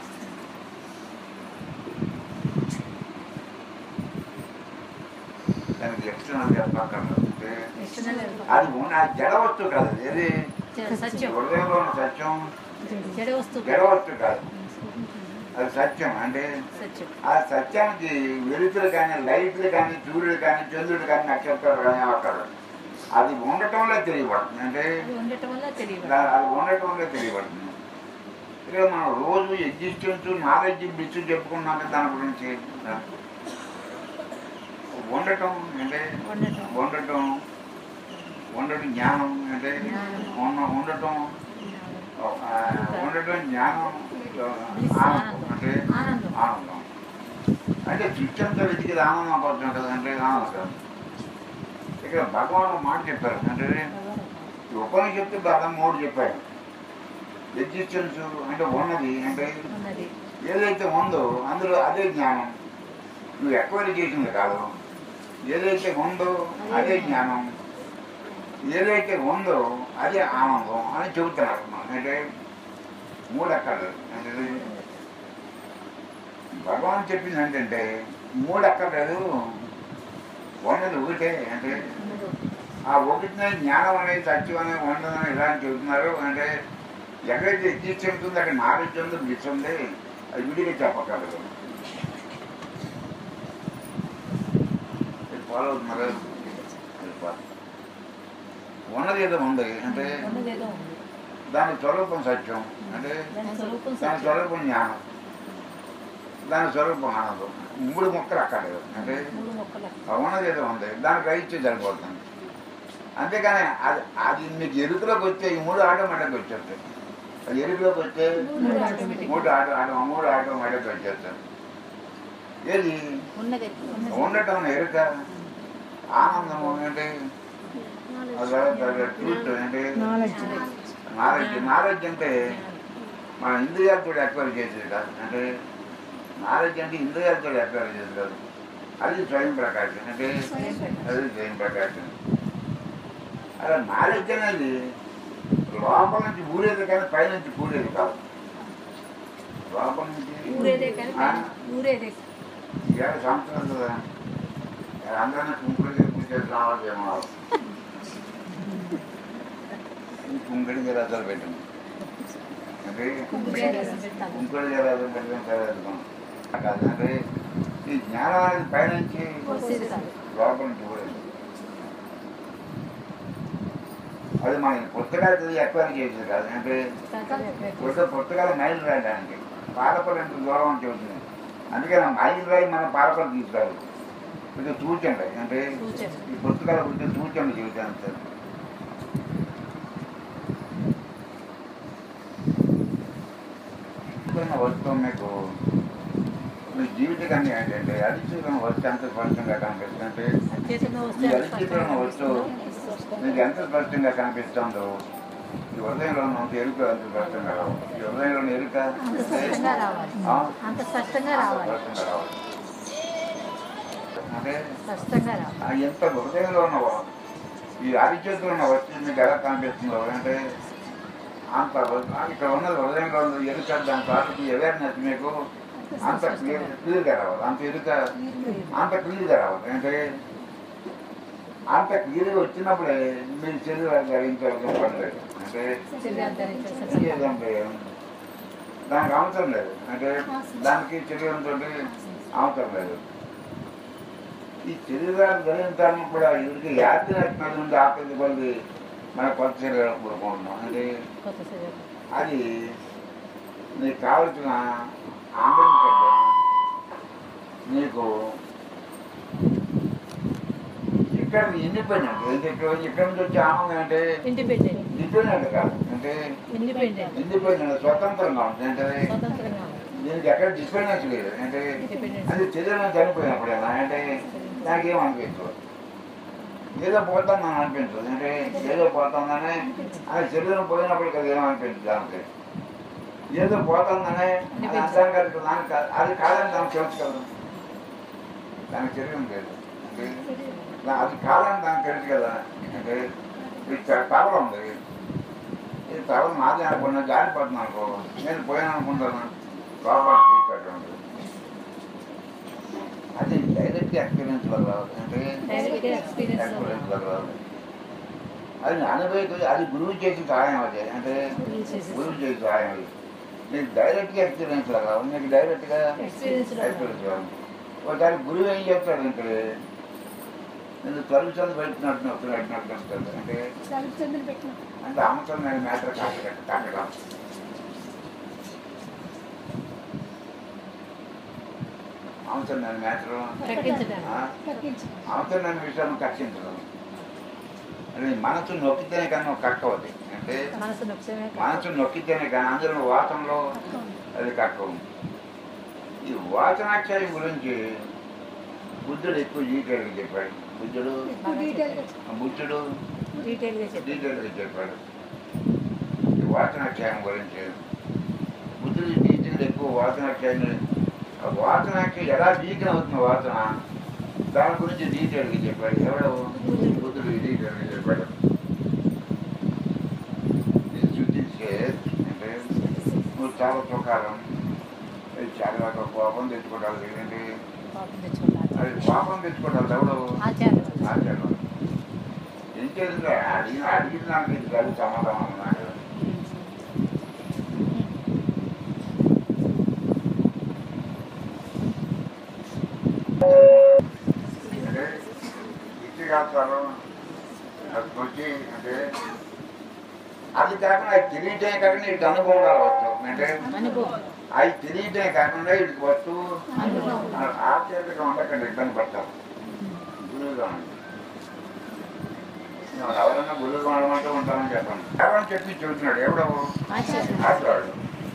దానికి లక్షణం చెప్పక్కర్లేదు అంటే ఎక్స్టర్నల్ అది ఉన్న అది జడ వస్తువు కాదు ఏది సత్యం హృదయంలో ఉన్న సత్యం జడ వస్తువు జడ వస్తువు కాదు అది సత్యం అంటే సత్యం ఆ సత్యానికి వెలుతురు కానీ లైట్లు కానీ సూర్యుడు కానీ చంద్రుడు కానీ నక్షత్రాలు కానీ అక్కడ అది ఉండటంలో తెలియబడుతుంది అంటే అది ఉండటం వల్ల తెలియదు దా- అది ఉండటంలో తెలియబడుతుంది ఇక మనం రోజు ఎగ్జిస్టెన్స్ నాలెడ్జ్ బిచ్చు చెప్పుకున్నాక దాని గురించి ఉండటం అంటే ఉండటం ఉండటం ఉండటం జ్ఞానం అంటే ఉన్న ఉండటం ఆ, ఉండటం జ్ఞానం ఆనందం అంటే ఆనందం. ఆనందం అంటే సృష్టింతో వెతికి ఆనందం పడుతుంది కదా అంటే ఆనందం ఇక్కడ భగవాన్ ఒక మాట చెప్పారు అంటే ఈ ఉపనిషత్తు బాగా మూడు చెప్పారు ఎగ్జిస్టెన్స్ అంటే ఉన్నది అంటే ఉన్నది ఏదైతే ఉందో అందులో అదే జ్ఞానం నువ్వు ఎక్వైరీ చేసింది కాదు ఏదైతే ఉందో అదే జ్ఞానం ఏదైతే ఉందో అదే ఆనందం అని చెబుతున్నారు అంటే మూడు అక్కర్లు అంటే భగవాన్ చెప్పింది ఏంటంటే మూడు అక్కర్లేదు ఉన్నది ఒకటే అంటే ఉన్నది ఆ ఒకటినే జ్ఞానం అనేది సత్యం అనేది ఉండదని ఇలా అని చెబుతున్నారు అంటే ఎక్కడైతే ఎగ్జిస్టెన్స్ ఉంది అక్కడ నాలెడ్జ్ ఉంది బ్లిస్ ఉంది అది విడిగా చెప్పగలదు ఇది ఫాలో అవుతున్నారు ఇది ఫాలో. ఉన్నది ఏదో ఉంది అంటే ఉన్నది ఏదో ఉంది దాని స్వరూపం సత్యం అంటే దాని స్వరూపం దాని సత్యం. స్వరూపం జ్ఞానం దాని స్వరూపం ఆనందం మూడు మొక్కలు అక్కర్లేదు అంటే మూడు మొక్కలు ఆ ఉన్నది ఏదో ఉంది దానికి రైట్ సరిపోతుంది అంతేగాని అది అది మీకు ఎరుకులోకి వచ్చే ఈ మూడు ఆటోమేటిక్గా వచ్చేస్తాయి అది ఎరుకులోకి వచ్చే మూడు automatic. మూడు ఆటో ఆటో మూడు ఆటోమేటిక్గా వచ్చేస్తాయి ఏది ఉన్నది ఉన్నది. ఉండటం ఎరుక ఆనందము అంటే ట్రూత్ అంటే నాలెడ్జ్ నాలెడ్జ్ నాలెడ్జ్ అంటే మన ఇంద్రియాలతో ఎక్వైర్ చేసేది కాదు అంటే నాలెడ్జ్ అంటే ఇంద్రియాలతో ఎక్వైర్ చేసేది కాదు అది స్వయం ప్రకాశం అంటే అది స్వయం ప్రకాశం అలా నాలెడ్జ్ అనేది లోపల నుంచి ఊరేది కానీ పైనుంచి కూరేది కాదు లోపల నుంచి ఊరేదే కానీ ఆ, ఊరేదే ఇవాళ సంవత్సరం కదా అందరినీ కుంకుడు పూజలు రావాలేమో కుంకుడికి రసాలు పెట్టింది అంటే ఊరేదే పెడతాను కుంకుడు రసం పెట్టడం చదువుతాం కాదు అంటే ఈ జ్ఞానం అనేది పైనుంచి వచ్చేది కాదు లోపల నుంచి ఊరేది అది మన పుస్తకాలు చదివి ఎక్కువ చేసేది కాదు అంటే పుస్తక పుస్తకాలు మైలు రాయడానికి పాలపల్లి ఎంత దూరం అని చెబుతుంది అందుకే నా మైలు రాయి మన పాలపల్లి తీసుకురాదు కొంచెం చూచండి అంటే సూచన ఈ పుస్తకాలు కొంచెం చూచండి జీవితాన్ని సార్ ఇప్పుడున్న వస్తువు మీకు మీ జీవితాన్ని ఏంటంటే అరిచిపోయిన వస్తువు ఎంత స్పష్టంగా కనిపిస్తుంది అంటే చేతుల్లో వస్తే ఈ అది అరిచిపోయిన వస్తువు మీకు ఎంత స్పష్టంగా కనిపిస్తుందో ఈ హృదయంలో ఉన్న ఎరుక అంత స్పష్టంగా రావు ఈ హృదయంలో ఉన్న ఎరుక అంత స్పష్టంగా రావాలి ఆ? అంత స్పష్టంగా అంత రావాలి స్పష్టంగా రావాలి అంటే స్పష్టంగా రావాలి ఆ ఎంత హృదయంలో ఉన్నవో ఈ అరిచేతులు ఉన్న వస్తువు మీకు ఎలా కనిపిస్తుందో అంటే అంత హృ- ఇక్కడ ఉన్నది హృదయంలో ఉన్నది ఎరుక దాని తాలూకు అవేర్నెస్ మీకు అంత క్లియర్ క్లియర్గా రావాలి అంత ఎరుక అంత క్లియర్గా రావాలి అంటే అంత క్లియర్గా వచ్చినప్పుడే మీరు శరీరం ధరించాల్సిన పని లేదు అంటే శరీరాన్ని ధరించాల్సిన ఏదంటే దానికి అవసరం లేదు అంటే దానికి శరీరంతో అవసరం లేదు ఈ శరీరాన్ని ధరించడానికి కూడా ఇక్కడికి యాత్ర నడిపిన నుండి ఆపేది కొద్ది మన కొత్త శరీరం కోరుకుంటున్నాం అంటే కొత్త శరీరం అది నీకు కావలసిన ఆనందం కంటే నీకు ఇక్కడ ఇండిపెండెంట్ ఇక్కడ ఇక్కడ నుంచి వచ్చే ఆనందం అంటే ఇండిపెండెంట్ ఇండిపెండెంట్ కాదు అంటే ఇండిపెండెంట్ ఇండిపెండెంట్ స్వతంత్రంగా ఉంటుంది అంటే స్వతంత్రంగా ఉంది. దీనికి ఎక్కడ డిపెండెన్స్ లేదు అంటే Independence. అది శరీరం చనిపోయినప్పుడు ఎలా అంటే నాకేం అనిపించదు ఏదో పోతాను అని అనిపించదు అంటే ఏదో పోతుందనే అది శరీరం పోయినప్పుడు కదా ఏం అనిపించదు దానికి ఏదో పోతుందనే అది అంతం కలిసి దానికి కా- అది కాదని దానికి తెలుసు కదా దానికి శరీరం లేదు అంటే దా- అది కాదని దానికి తెలుసు కదా అంటే ఇది చ- తల ఉంది ఇది తల నాది అనుకున్నా జారిపోతుంది అనుకో నేను పోయాను అనుకుంటాను లోపల చీకటి ఉంది అది డైరెక్ట్ ఎక్స్పీరియన్స్ వల్ల రాదు అంటే Direct experience వల్ల. ఎక్స్పీరియన్స్ వల్ల రాదు అది అనుభవించి అది గురువు చేసి సహాయం అది అంటే గురువు చేసి గురువు చేసి సహాయం అది నీకు డైరెక్ట్గా ఎక్స్పీరియన్స్ లా కాదు నీకు డైరెక్ట్గా Experience లో ఎక్స్పీరియన్స్ కాదు ఒకసారి గురువు ఏం చెప్తాడు అంటే నేను తలుచందు పెట్టినట్టు నొప్పి పెట్టినట్టు వస్తుంది అంటే అంటే అమ్మకం నేను మ్యాటర్ కాకడం కాకడం అవసరం నేను మ్యాటర్ తగ్గించడానికి అవసరం నేను విషయాన్ని కక్షించడం అది మనసు నొక్కితేనే కానీ ఒక కక్క అవుతుంది అంటే మనసు నొచ్చమే మనసు నొక్కితేనే కానీ అందులో వాతంలో అది కక్క ఉంది ఈ వాచనాఖ్యాయం గురించి బుద్ధుడు ఎక్కువ డీటెయిల్గా చెప్పాడు బుద్ధుడు బుద్ధుడు డీటెయిల్గా చెప్పి డీటెయిల్గా చెప్పాడు ఈ వాచనాఖ్యాయం గురించి బుద్ధుడు డీటెయిల్ ఎక్కువ వాచనాఖ్యాయం ఆ వాచనాఖ్యం ఎలా వీకన్ అవుతుంది వాసన దాని గురించి డీటెయిల్గా చెప్పాడు ఎవడు బుద్ధుడు డీటెయిల్గా చెప్పాడు ఇది శుద్ధించే అంటే నువ్వు చాలా సుఖాలం ఇది చాలా ఒక కోపం తెచ్చుకోవడాలి ఏంటంటే పాపం తెచ్చుకుంటారు అది పాపం తెచ్చుకోవడాలి ఎవడు ఆచారం ఆచారం ఏం చేసింది అడిగిన అడిగిన నాకు ఇది కాదు సమాధానం అన్నాడు అంటే ఇచ్చిగాస్తారు అది వచ్చి అంటే అది కాకుండా అది తెలియటమే కాకుండా ఇటు అనుభవం రావచ్చు అంటే అనుభవం అది తెలియటమే కాకుండా ఇటు వస్తూ అనుభవం ఆశ్చర్యంగా ఉండకండి ఇబ్బంది పడతాం గురువుగా ఉండి నేను ఎవరన్నా గురువుగా ఉండమంటూ ఉంటామని చెప్పాను ఎవరని చెప్పి చెబుతున్నాడు ఎవడో ఆచారం ఆటవాడు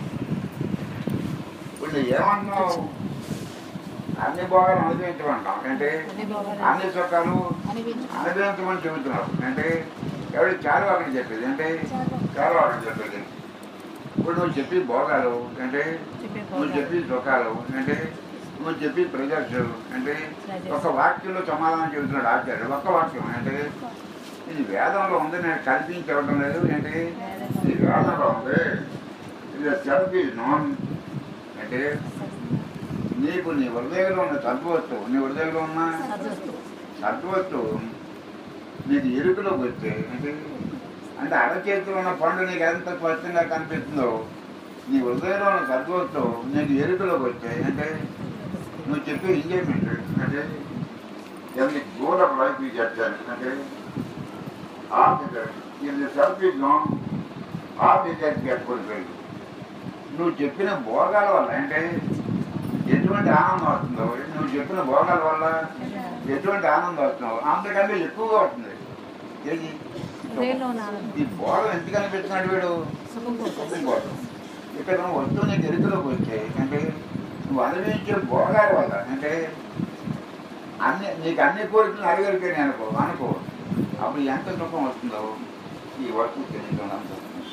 ఇప్పుడు ఏమంటున్నావు అన్ని భోగాలు అనుభవించమంటాం అంటే అనుభవాలు అన్ని సుఖాలు అనిపించు అనుభవించమని చెబుతున్నావు అంటే ఎవడు చాలా అక్కడ చెప్పేది అంటే చాలా అక్కడ చెప్పేది ఇప్పుడు నువ్వు చెప్పి భోగాలు అంటే చెప్పే నువ్వు చెప్పి సుఖాలు అంటే నువ్వు చెప్పి ప్రజర్స్ అంటే ఒక వాక్యంలో సమాధానం చెబుతున్నాడు ఆచార్యుడు ఒక్క వాక్యం అంటే ఇది వేదంలో ఉంది నేను కల్పించి ఇవ్వడం లేదు ఏంటి ఇది వేదంలో ఉంది ఇది సెల్ఫీ నాన్ అంటే నీకు నీ హృదయంలో ఉన్న సద్వస్తు నీ హృదయంలో ఉన్న సద్వస్తు సద్వస్తు నీకు ఎరుకలోకి వస్తే అంటే అంటే అరచేతిలో ఉన్న పండు నీకు ఎంత స్పష్టంగా కనిపిస్తుందో నీ హృదయంలో ఉన్న సద్వస్తు నీకు ఎరుకలోకి వస్తే అంటే నువ్వు చెప్పే ఎంజాయ్మెంట్ అంటే ఎన్ని గోల్ ఆఫ్ లైఫ్ ఈ చెప్తాను అంటే ఆఫీసర్ ఇది సర్వీస్ లాంగ్ ఆఫీసర్ గెట్టుకోలేదు నువ్వు చెప్పిన భోగాల వల్ల అంటే ఎటువంటి ఆనందం వస్తుందో నువ్వు చెప్పిన భోగాల వల్ల ఎటువంటి ఆనందం వస్తుందో అంతకంటే ఎక్కువగా వస్తుంది ఏది హృదయంలో ఉన్న ఆనందం ఈ భోగం ఎందుకు అనిపిస్తున్నాడు వీడు సుఖం కోసం సుఖం కోసం ఇక్కడ నువ్వు వస్తువు నీకు ఎరుకలోకి వచ్చాయి అంటే నువ్వు అనుభవించే భోగాల వల్ల అంటే అన్ని నీకు అన్ని కోరికలు అడగలిపోయినాయి అనుకో అనుకో అప్పుడు ఎంత సుఖం వస్తుందో ఈ వస్తువు తెలియదు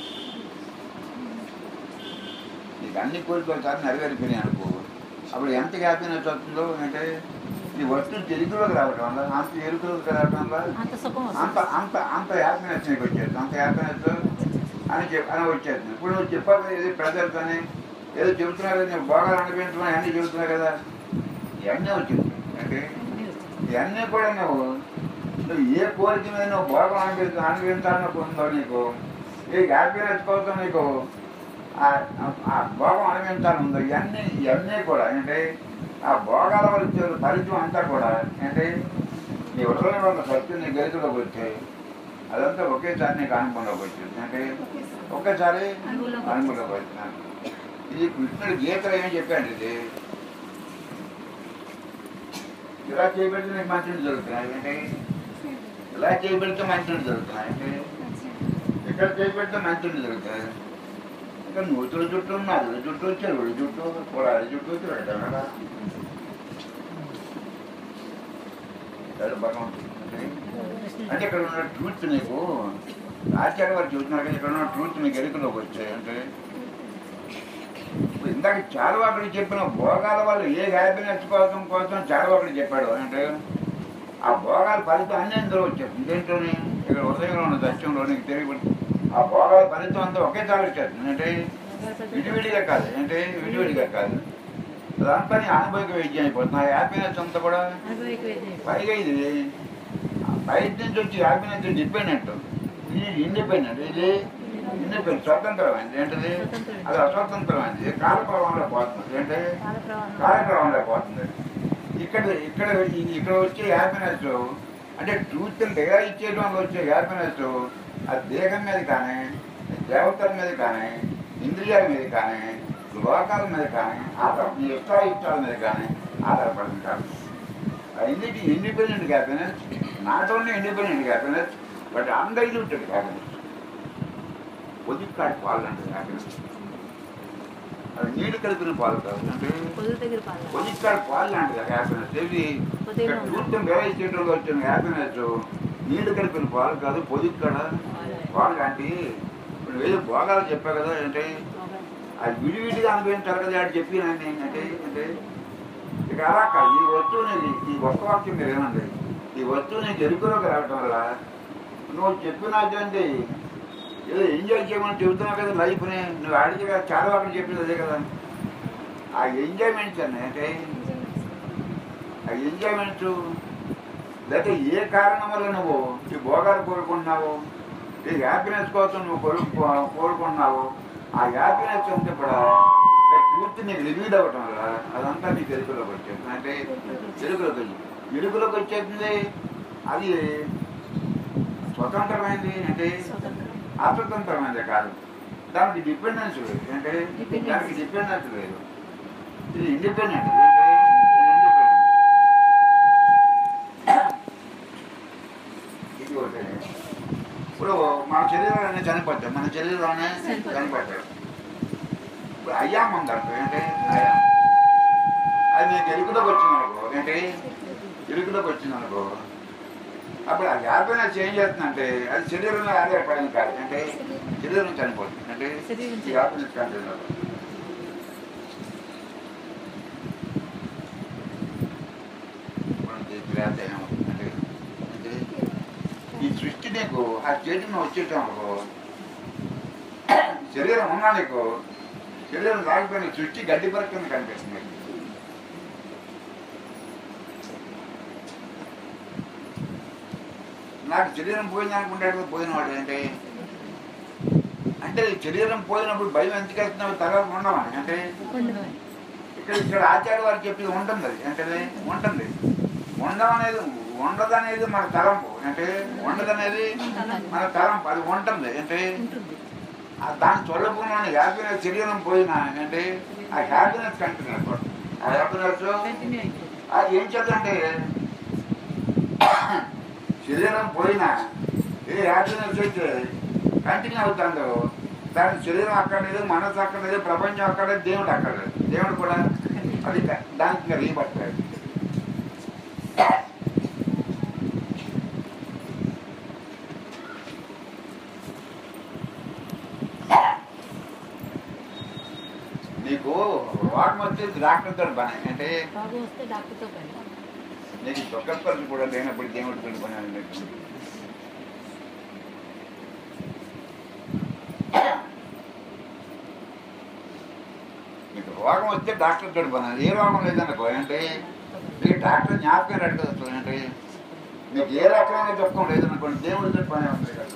నీకు అన్ని కోరికలు సార్ నెరవేరిపోయినాయి అనుకో అప్పుడు ఎంత హ్యాపీనెస్ వస్తుందో అంటే ఈ వస్తువు తెలుగులోకి రావడం వల్ల అంత ఎరుకలోకి రావడం వల్ల అంత సుఖం అంత వస్తుంది అంత అంత హ్యాపీనెస్ నీకు వచ్చేది అంత హ్యాపీనెస్ అని చెప్ అని వచ్చేది ఇప్పుడు నువ్వు చెప్పాలి ఏది ప్రజలతో ఏదో చెబుతున్నారు కదా నేను బాగా అనిపించమని అన్నీ చెబుతున్నారు కదా ఇవన్నీ వచ్చింది అంటే అన్నీ వస్తాయి. ఇవన్నీ కూడా నువ్వు నువ్వు ఏ కోరిక మీద నువ్వు భోగం అనిపించ అనిపించాలనుకుందో నీకు ఏ హ్యాపీనెస్ కోసం నీకు ఆ- ఆ భోగం అనిపించాలనుందో ఇవన్నీ ఇవన్నీ కూడా అంటే ఆ భోగాల వల్ల వచ్చే ఫలితం అంతా కూడా అంటే నీ హృదయంలో ఉన్న సత్యం నీ గరికలోకి వచ్చాయి అదంతా ఒకేసారి నీకు అనుభవంలోకి వచ్చింది అంటే ఒకేసారి అనుభవంలోకి అనుభవంలోకి వచ్చినాను ఇది కృష్ణుడు గీతలు ఏమని చెప్పాడు ఇది ఇలా చేయబడితే నీకు మంచిని జరుగుతున్నాయి అంటే ఇలా చేయబడితే మంచిని జరుగుతున్నాయి అంటే ఇక్కడ చేయబడితే మంచిని జరుగుతాయి ఇక్కడ నూతుల చుట్టూ నదుల చుట్టూ చెరువుల చుట్టూ పొలాల చుట్టూ తిరగటం కదా అది భగవంతుడు అంటే అంటే ఇక్కడ ఉన్న ట్రూత్ నీకు ఆచార్య వారు చెబుతున్నారు కదా ఇక్కడ ఉన్న ట్రూత్ నీకు ఎరుకలోకి వచ్చాయి అంటే ఇప్పుడు ఇందాక చారువాకుడు చెప్పిన భోగాల వల్ల ఏ హ్యాపీనెస్ కోసం కోసం చారువాకుడు చెప్పాడు అంటే ఆ భోగాల ఫలితం అన్ని ఇందులో వచ్చేది దేంట్లోని ఇక్కడ హృదయంలో ఉన్న సత్యంలో నీకు తెలియదు ఆ భోగాల ఫలితం అంతా ఒకేసారి వచ్చేది అంటే విడివిడిగా కాదు అంటే విడివిడిగా కాదు అదంతా నీ అనుభవిక విద్య అయిపోతుంది ఆ హ్యాపీనెస్ అంతా కూడా అనుభవిక వేద్యం. పైగా ఇది బయట నుంచి వచ్చి హ్యాపీనెస్ డిపెండెంట్ ఇది ఇండిపెండెంట్ ఇది ఇండిపెండెంట్ స్వతంత్రమైనది ఏంటిది స్వతంత్రమైనది. అది అస్వతంత్రమైనది కాలప్రభావంలో పోతుంది అంటే కాల ప్రవాహం. కాలప్రభావంలో పోతుంది ఇక్కడ ఇక్కడ ఈ- ఇక్కడ వచ్చే హ్యాపీనెస్ అంటే ట్రూత్ లేదా ఇచ్చేయడం వచ్చే హ్యాపీనెస్ ఆ దేహం మీద కానీ దేవతల మీద కానీ ఇంద్రియాల మీద కానీ లోకాల మీద కానీ ఆధార నీ ఇష్టాయిష్టాల మీద కానీ ఆధారపడింది కాదు ఇండిటి independent happiness not only independent happiness but undiluted happiness పొద్దుకాడి పాలు అంటే హ్యాపీనెస్ అది నీళ్ళు కలిపిన పాలు కాదు అంటే పొదుల దగ్గర పాల పొద్దుకాడి పాలు లాంటిది హ్యాపీనెస్ ఇది పొద్దున చూడటం వేరే చేయడంలో వచ్చిన హ్యాపీనెస్ నీళ్ళు కలిపిన పాలు కాదు పొద్దుకాడ పాలు లాంటి ఇప్పుడు ఏదో భోగాలు చెప్పా కదా అంటే అది విడివిడిగా అనుభవించాలి కదా అని చెప్పి నేను ఏంటంటే అంటే ఇక అలా కాదు ఈ వస్తువుని ఈ ఒక్క వాక్యం మీరు ఏమండి ఈ వస్తువుని ఎరుకులోకి రావటం వల్ల నువ్వు చెప్పినటువంటి ఏదో ఎంజాయ్ చేయమని చెబుతున్నావు కదా లైఫ్ని నువ్వు అడిగి కదా చాలా అక్కడ చెప్పింది అదే కదా ఆ ఎంజాయ్మెంట్స్ అన్న అంటే ఆ ఎంజాయ్మెంట్స్ లేకపోతే ఏ కారణం వల్ల నువ్వు ఈ భోగాలు కోరుకుంటున్నావు ఈ హ్యాపీనెస్ కోసం నువ్వు కోరు కోరుకుంటున్నావు ఆ హ్యాపీనెస్ అంతా కూడా పూర్తి నీకు రివీల్ అవ్వటం వల్ల అదంతా నీకు ఎరుకులోకి వచ్చేస్తుంది అంటే ఎరుకులోకి వచ్చి ఎరుకులోకి వచ్చేస్తుంది అది స్వతంత్రమైంది అంటే స్వతంత్రం అస్వతంత్రమైనది కాదు దానికి డిపెండెన్స్ లేదు అంటే Dependence. దానికి డిపెండెన్స్ లేదు ఇది ఇండిపెండెంట్ అంటే ఇది ఇండిపెండెంట్ ఇది ఒకటి ఇప్పుడు మన శరీరంలోనే చనిపోతాం మన శరీరంలోనే చనిపోతాం. చనిపోతాడు ఇప్పుడు అయ్యాం ఉందనుకో ఏంటి అయ్యాం అది నీకు ఎరుకులోకి వచ్చింది అనుకో ఏంటి ఎరుకులోకి వచ్చింది అనుకో అప్పుడు ఆ హ్యాపీనెస్ ఏం చేస్తుందంటే అది శరీరంలో ఆధారపడింది కాదు అంటే శరీరం చనిపోతుంది అంటే శరీరం ఈ హ్యాపీనెస్ కంటిన్యూ అంటే అంటే ఈ సృష్టి నీకు ఆ చేతిని వచ్చేటం అనుకో శరీరం ఉన్నా నీకు శరీరం రాకపోయిన సృష్టి గడ్డి పరకని కనిపిస్తుంది నీకు. నాకు శరీరం పోయింది అనుకుంటాడు పోయినవాడు ఏంటి అంటే ఈ శరీరం పోయినప్పుడు భయం ఎందుకు వెళ్తున్నావు తర్వాత ఉండమని అంటే ఉండదు ఇక్కడ ఇక్కడ ఆచార్య వారు చెప్పింది ఉంటుంది అది అంటే ఉంటుంది ఉండమనేది ఉండదనేది మన తలంపు అంటే ఉండదనేది మన తలంపు అది ఉంటుంది అంటే ఉంటుంది ఆ దాని చొల్లకుండా హ్యాపీనెస్ శరీరం పోయినా అంటే ఆ హ్యాపీనెస్ కంటిన్యూ అయిపోతుంది ఆ హ్యాపీనెస్ కంటిన్యూ అయిపోతుంది అది ఏం చేద్దంటే శరీరం పోయినా ఏ హ్యాపీనెస్ అయితే కంటిన్యూ అవుతుందో దాని శరీరం అక్కర్లేదు మనసు అక్కర్లేదు ప్రపంచం అక్కర్లేదు దేవుడు అక్కర్లేదు దేవుడు కూడా అది క- దానికి ఇంకా రీపడతాడు నీకు రోగం వచ్చి డాక్టర్తో పని అంటే బాబు వస్తే డాక్టర్తో పని నీకు దుఃఖపరిచి కూడా లేనప్పుడు దేవుడు పని అని నీకు. నీకు రోగం వస్తే డాక్టర్ తోటి పని ఏ రోగం లేదనుకో అంటే నీకు డాక్టర్ జ్ఞాపకం రాడు కదా అసలు అంటే నీకు ఏ రకమైన దుఃఖం లేదనుకోండి దేవుడితో పని ఉంది కదా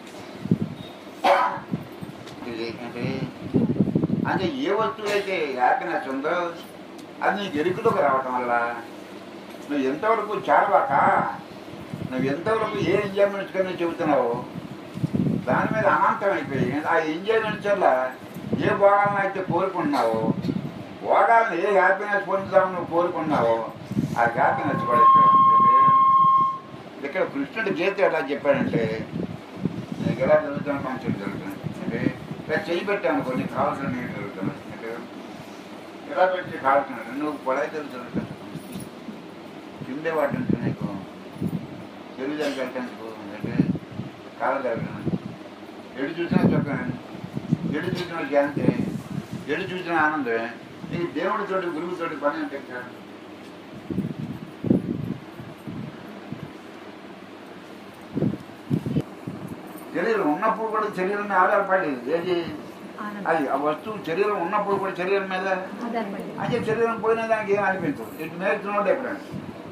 ఇది అంటే అంటే ఏ వస్తువు అయితే హ్యాపీనెస్ ఉందో అది నీకు ఎరుకులోకి రావటం వల్ల నువ్వు ఎంతవరకు చేరవాక నువ్వు ఎంతవరకు ఏ ఎంజాయ్మెంట్స్ కానీ చెబుతున్నావు దాని మీద అనంతం అయిపోయి ఆ ఎంజాయ్మెంట్స్ వల్ల ఏ భోగాలను అయితే కోరుకుంటున్నావో భోగాలను ఏ హ్యాపీనెస్ పొందుతామని నువ్వు కోరుకున్నావో ఆ హ్యాపీనెస్ కూడా ఇక్కడ ఉంది. ఇక్కడ కృష్ణుడు గీత ఎలా చెప్పాడంటే నీకు ఎలా జరుగుతున్నా మంచిగా జరుగుతుంది అంటే ఇలా చెయ్యి పెట్టాను కొన్ని కావాల్సిన నీళ్ళు జరుగుతున్నాయి అంటే ఇలా పెట్టి కావాల్సిన నువ్వు పొడై జరుగుతుంది తిండే వాటిని నీకు తెలుగుదానికి వెళ్ళటానికి అంటే కాలగలను ఎడు చూసినా చెప్పాను ఎడు చూసిన శాంతి ఎడు చూసిన ఆనందమే నీకు దేవుడితోటి గురువుతోటి పని అంటే ఎక్కడ? శరీరం ఉన్నప్పుడు కూడా శరీరం మీద ఆధారపడి ఏది ఆనందం అది ఆ వస్తువు శరీరం ఉన్నప్పుడు కూడా శరీరం మీద ఆధారపడి అంటే శరీరం పోయిన దానికి ఏం అనిపించదు ఇటు నేర్చుకున్న నో డిఫరెన్స్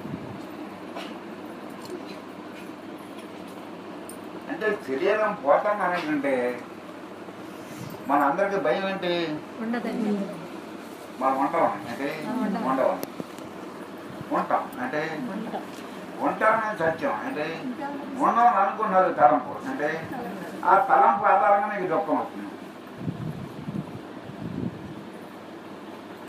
అంటే శరీరం పోతాం అనేటంటే మన అందరికి భయం ఏంటి ఉండదండి మనం ఉంటాం అంటే ఉంటాం. ఉండవం ఉంటాం అంటే ఉంటాం ఉంటామని సత్యం అంటే ఉండవని అనుకున్నారు తలంపు అంటే ఆ తలంపు ఆధారంగా నీకు దుఃఖం వస్తుంది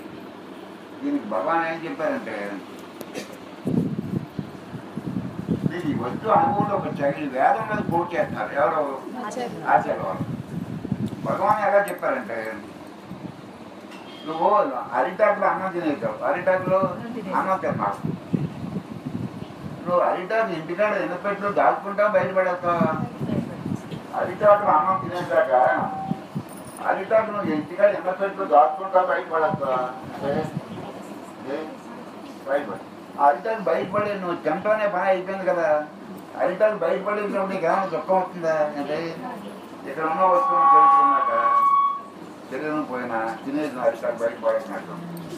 దీనికి భగవాన్ ఏం చెప్పారంటే అంటే ఈ వస్తువు అనుభవంలోకి వచ్చాక ఈ వేదం మీద కోట్ చేస్తున్నారు ఎవరు ఆచార్య వాళ్ళు భగవాన్ ఎలా చెప్పారంటే నువ్వు అరిటాకులో అన్నం తినేసావు అరిటాకులో అన్నం తిన్నావు నువ్వు అరిటాకు ఇంటికాడ ఎన్నపెట్లు దాచుకుంటా బయటపడేస్తావు అరిటాకులు అన్నం తినేసాక అరిటాకు నువ్వు ఇంటికాడ ఎన్నపెట్లు దాచుకుంటా బయటపడేస్తావా ఏ? బయటపడి ఆ అరిటాకు బయటపడి నువ్వు తింటానే పని అయిపోయింది కదా అరిటాకు బయటపడేసినప్పుడు నీకు ఏమైనా దుఃఖం వస్తుందా అంటే ఇక్కడ ఉన్న వస్తువులు తెలుసుకున్నాక శరీరం పోయినా తినేసిన అరిటాకు బయటపడుతున్నట్టు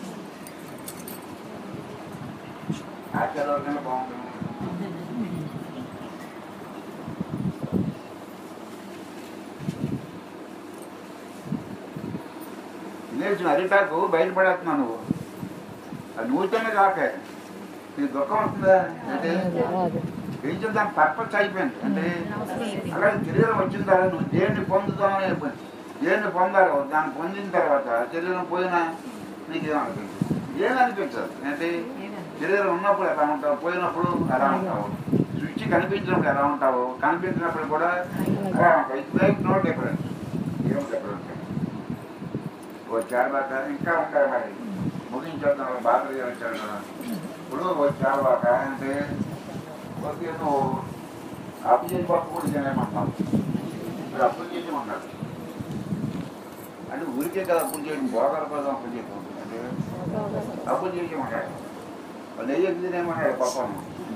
ఆచార్యంగా బాగుంటుంది తినేసిన అరిటాకు బయటపడేస్తున్నావు నువ్వు అది నువ్వు తిన్న కాకే నీకు దుఃఖం వస్తుందా అంటే ఏం దాని పర్పస్ అయిపోయింది అంటే అలాగే శరీరం వచ్చిన తర్వాత నువ్వు దేన్ని పొందుతావని అయిపోయింది దేన్ని పొందాలో దాన్ని పొందిన తర్వాత శరీరం పోయినా నీకు ఏమనిపించదు ఏమనిపించదు అంటే శరీరం ఉన్నప్పుడు ఎలా ఉంటావు పోయినప్పుడు ఎలా ఉంటావు స్విచ్ కనిపించినప్పుడు ఎలా ఉంటావు కనిపించినప్పుడు కూడా ఎలా ఉంటావు ఇట్స్ లైక్ నో డిఫరెన్స్ ఏం డిఫరెన్స్ వచ్చారు దాకా ఇంకా ఉంటారు మరి ముగించేద్దాం బాధలు వచ్చారు కదా ఇప్పుడు వచ్చారు దాకా అంటే ఓకే నువ్వు అప్పు చేసి పప్పు కూడా తినేమంటావు మీరు అప్పులు చేయమన్నాడు అంటే ఊరికే కదా అప్పులు చేయడం భోగాల కోసం అప్పులు చేయడం అంటే అప్పులు చేయమన్నాడు వాళ్ళు నెయ్యి ఎక్కి తినేమన్నాడు పాపం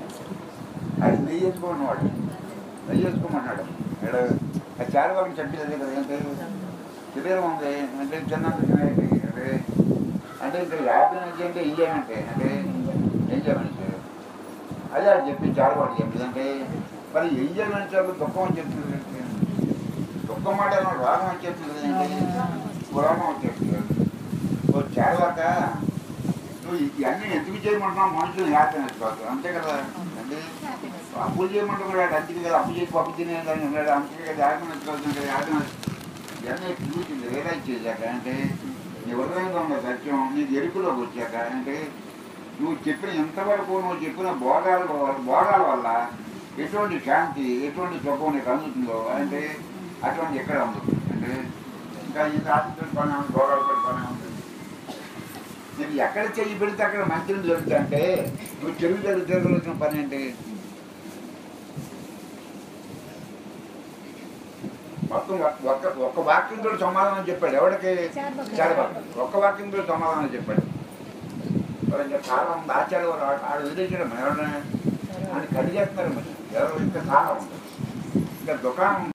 అది నెయ్యి వేసుకోమన్నాడు నెయ్యి వేసుకోమన్నాడు ఇక్కడ ఆ చారు వాళ్ళకి చెప్పేది అదే కదా ఏంటి శరీరం ఉంది అంటే చిన్నంత తినేది అంటే అంటే ఇక్కడ యాభై నుంచి అంటే ఏం చేయమంటే అంటే ఏం చేయమని అదే అది చెప్పి చాలా వాడు చెప్పింది అంటే మరి ఏం చేయమని చెప్పి దుఃఖం అని చెప్తుంది ఏంటి? దుఃఖం మాట ఏమో రోగం అని చెప్తుంది ఏంటి? రోగం అని చెప్తుంది ఓ చేరవాక నువ్వు ఇవన్నీ ఎందుకు చేయమంటున్నావు మనుషులు హ్యాపీ నేర్చుకోవచ్చు అంతే కదా అంటే అప్పులు చేయమంటే కూడా అంతే కదా అప్పు చేసి పప్పు తినేదని ఉన్నాడు అంతే కదా హ్యాపీ నేర్చుకోవచ్చు కదా హ్యాపీ ఇవన్నీ చూసి రియలైజ్ చేశాక అంటే నీ హృదయంలో ఉన్న సత్యం నీకు ఎరుకులోకి వచ్చాక అంటే నువ్వు చెప్పిన ఎంతవరకు నువ్వు చెప్పిన బోధాల వల్ల- బోధాల వల్ల ఎటువంటి శాంతి ఎటువంటి సుఖం నీకు అందుతుందో అంటే అటువంటి ఎక్కడ అందుతుంది అంటే ఇంకా ఈ ఆశతో పని ఉంది భోగాలతో పని ఉంది నీకు ఎక్కడ చెయ్యి పెడితే అక్కడ మంచిని జరుగుతుంది అంటే నువ్వు చెవి జరుగుతున్న పని ఏంటి మొత్తం ఒక్క- ఒక్క ఒక్క వాక్యంతో సమాధానం చెప్పాడు ఎవరికి చారబాబు ఒక్క వాక్యంతో సమాధానం చెప్పాడు మరి ఇంకా కాలం ఉంది ఆచార్య వారు ఆడు- ఆడు వదిలేసాడు ఎవరైనా ఆయన కడిగేస్తున్నారు మరి ఎవరు ఇంకా కాలం ఉంది ఇంకా దుకాణం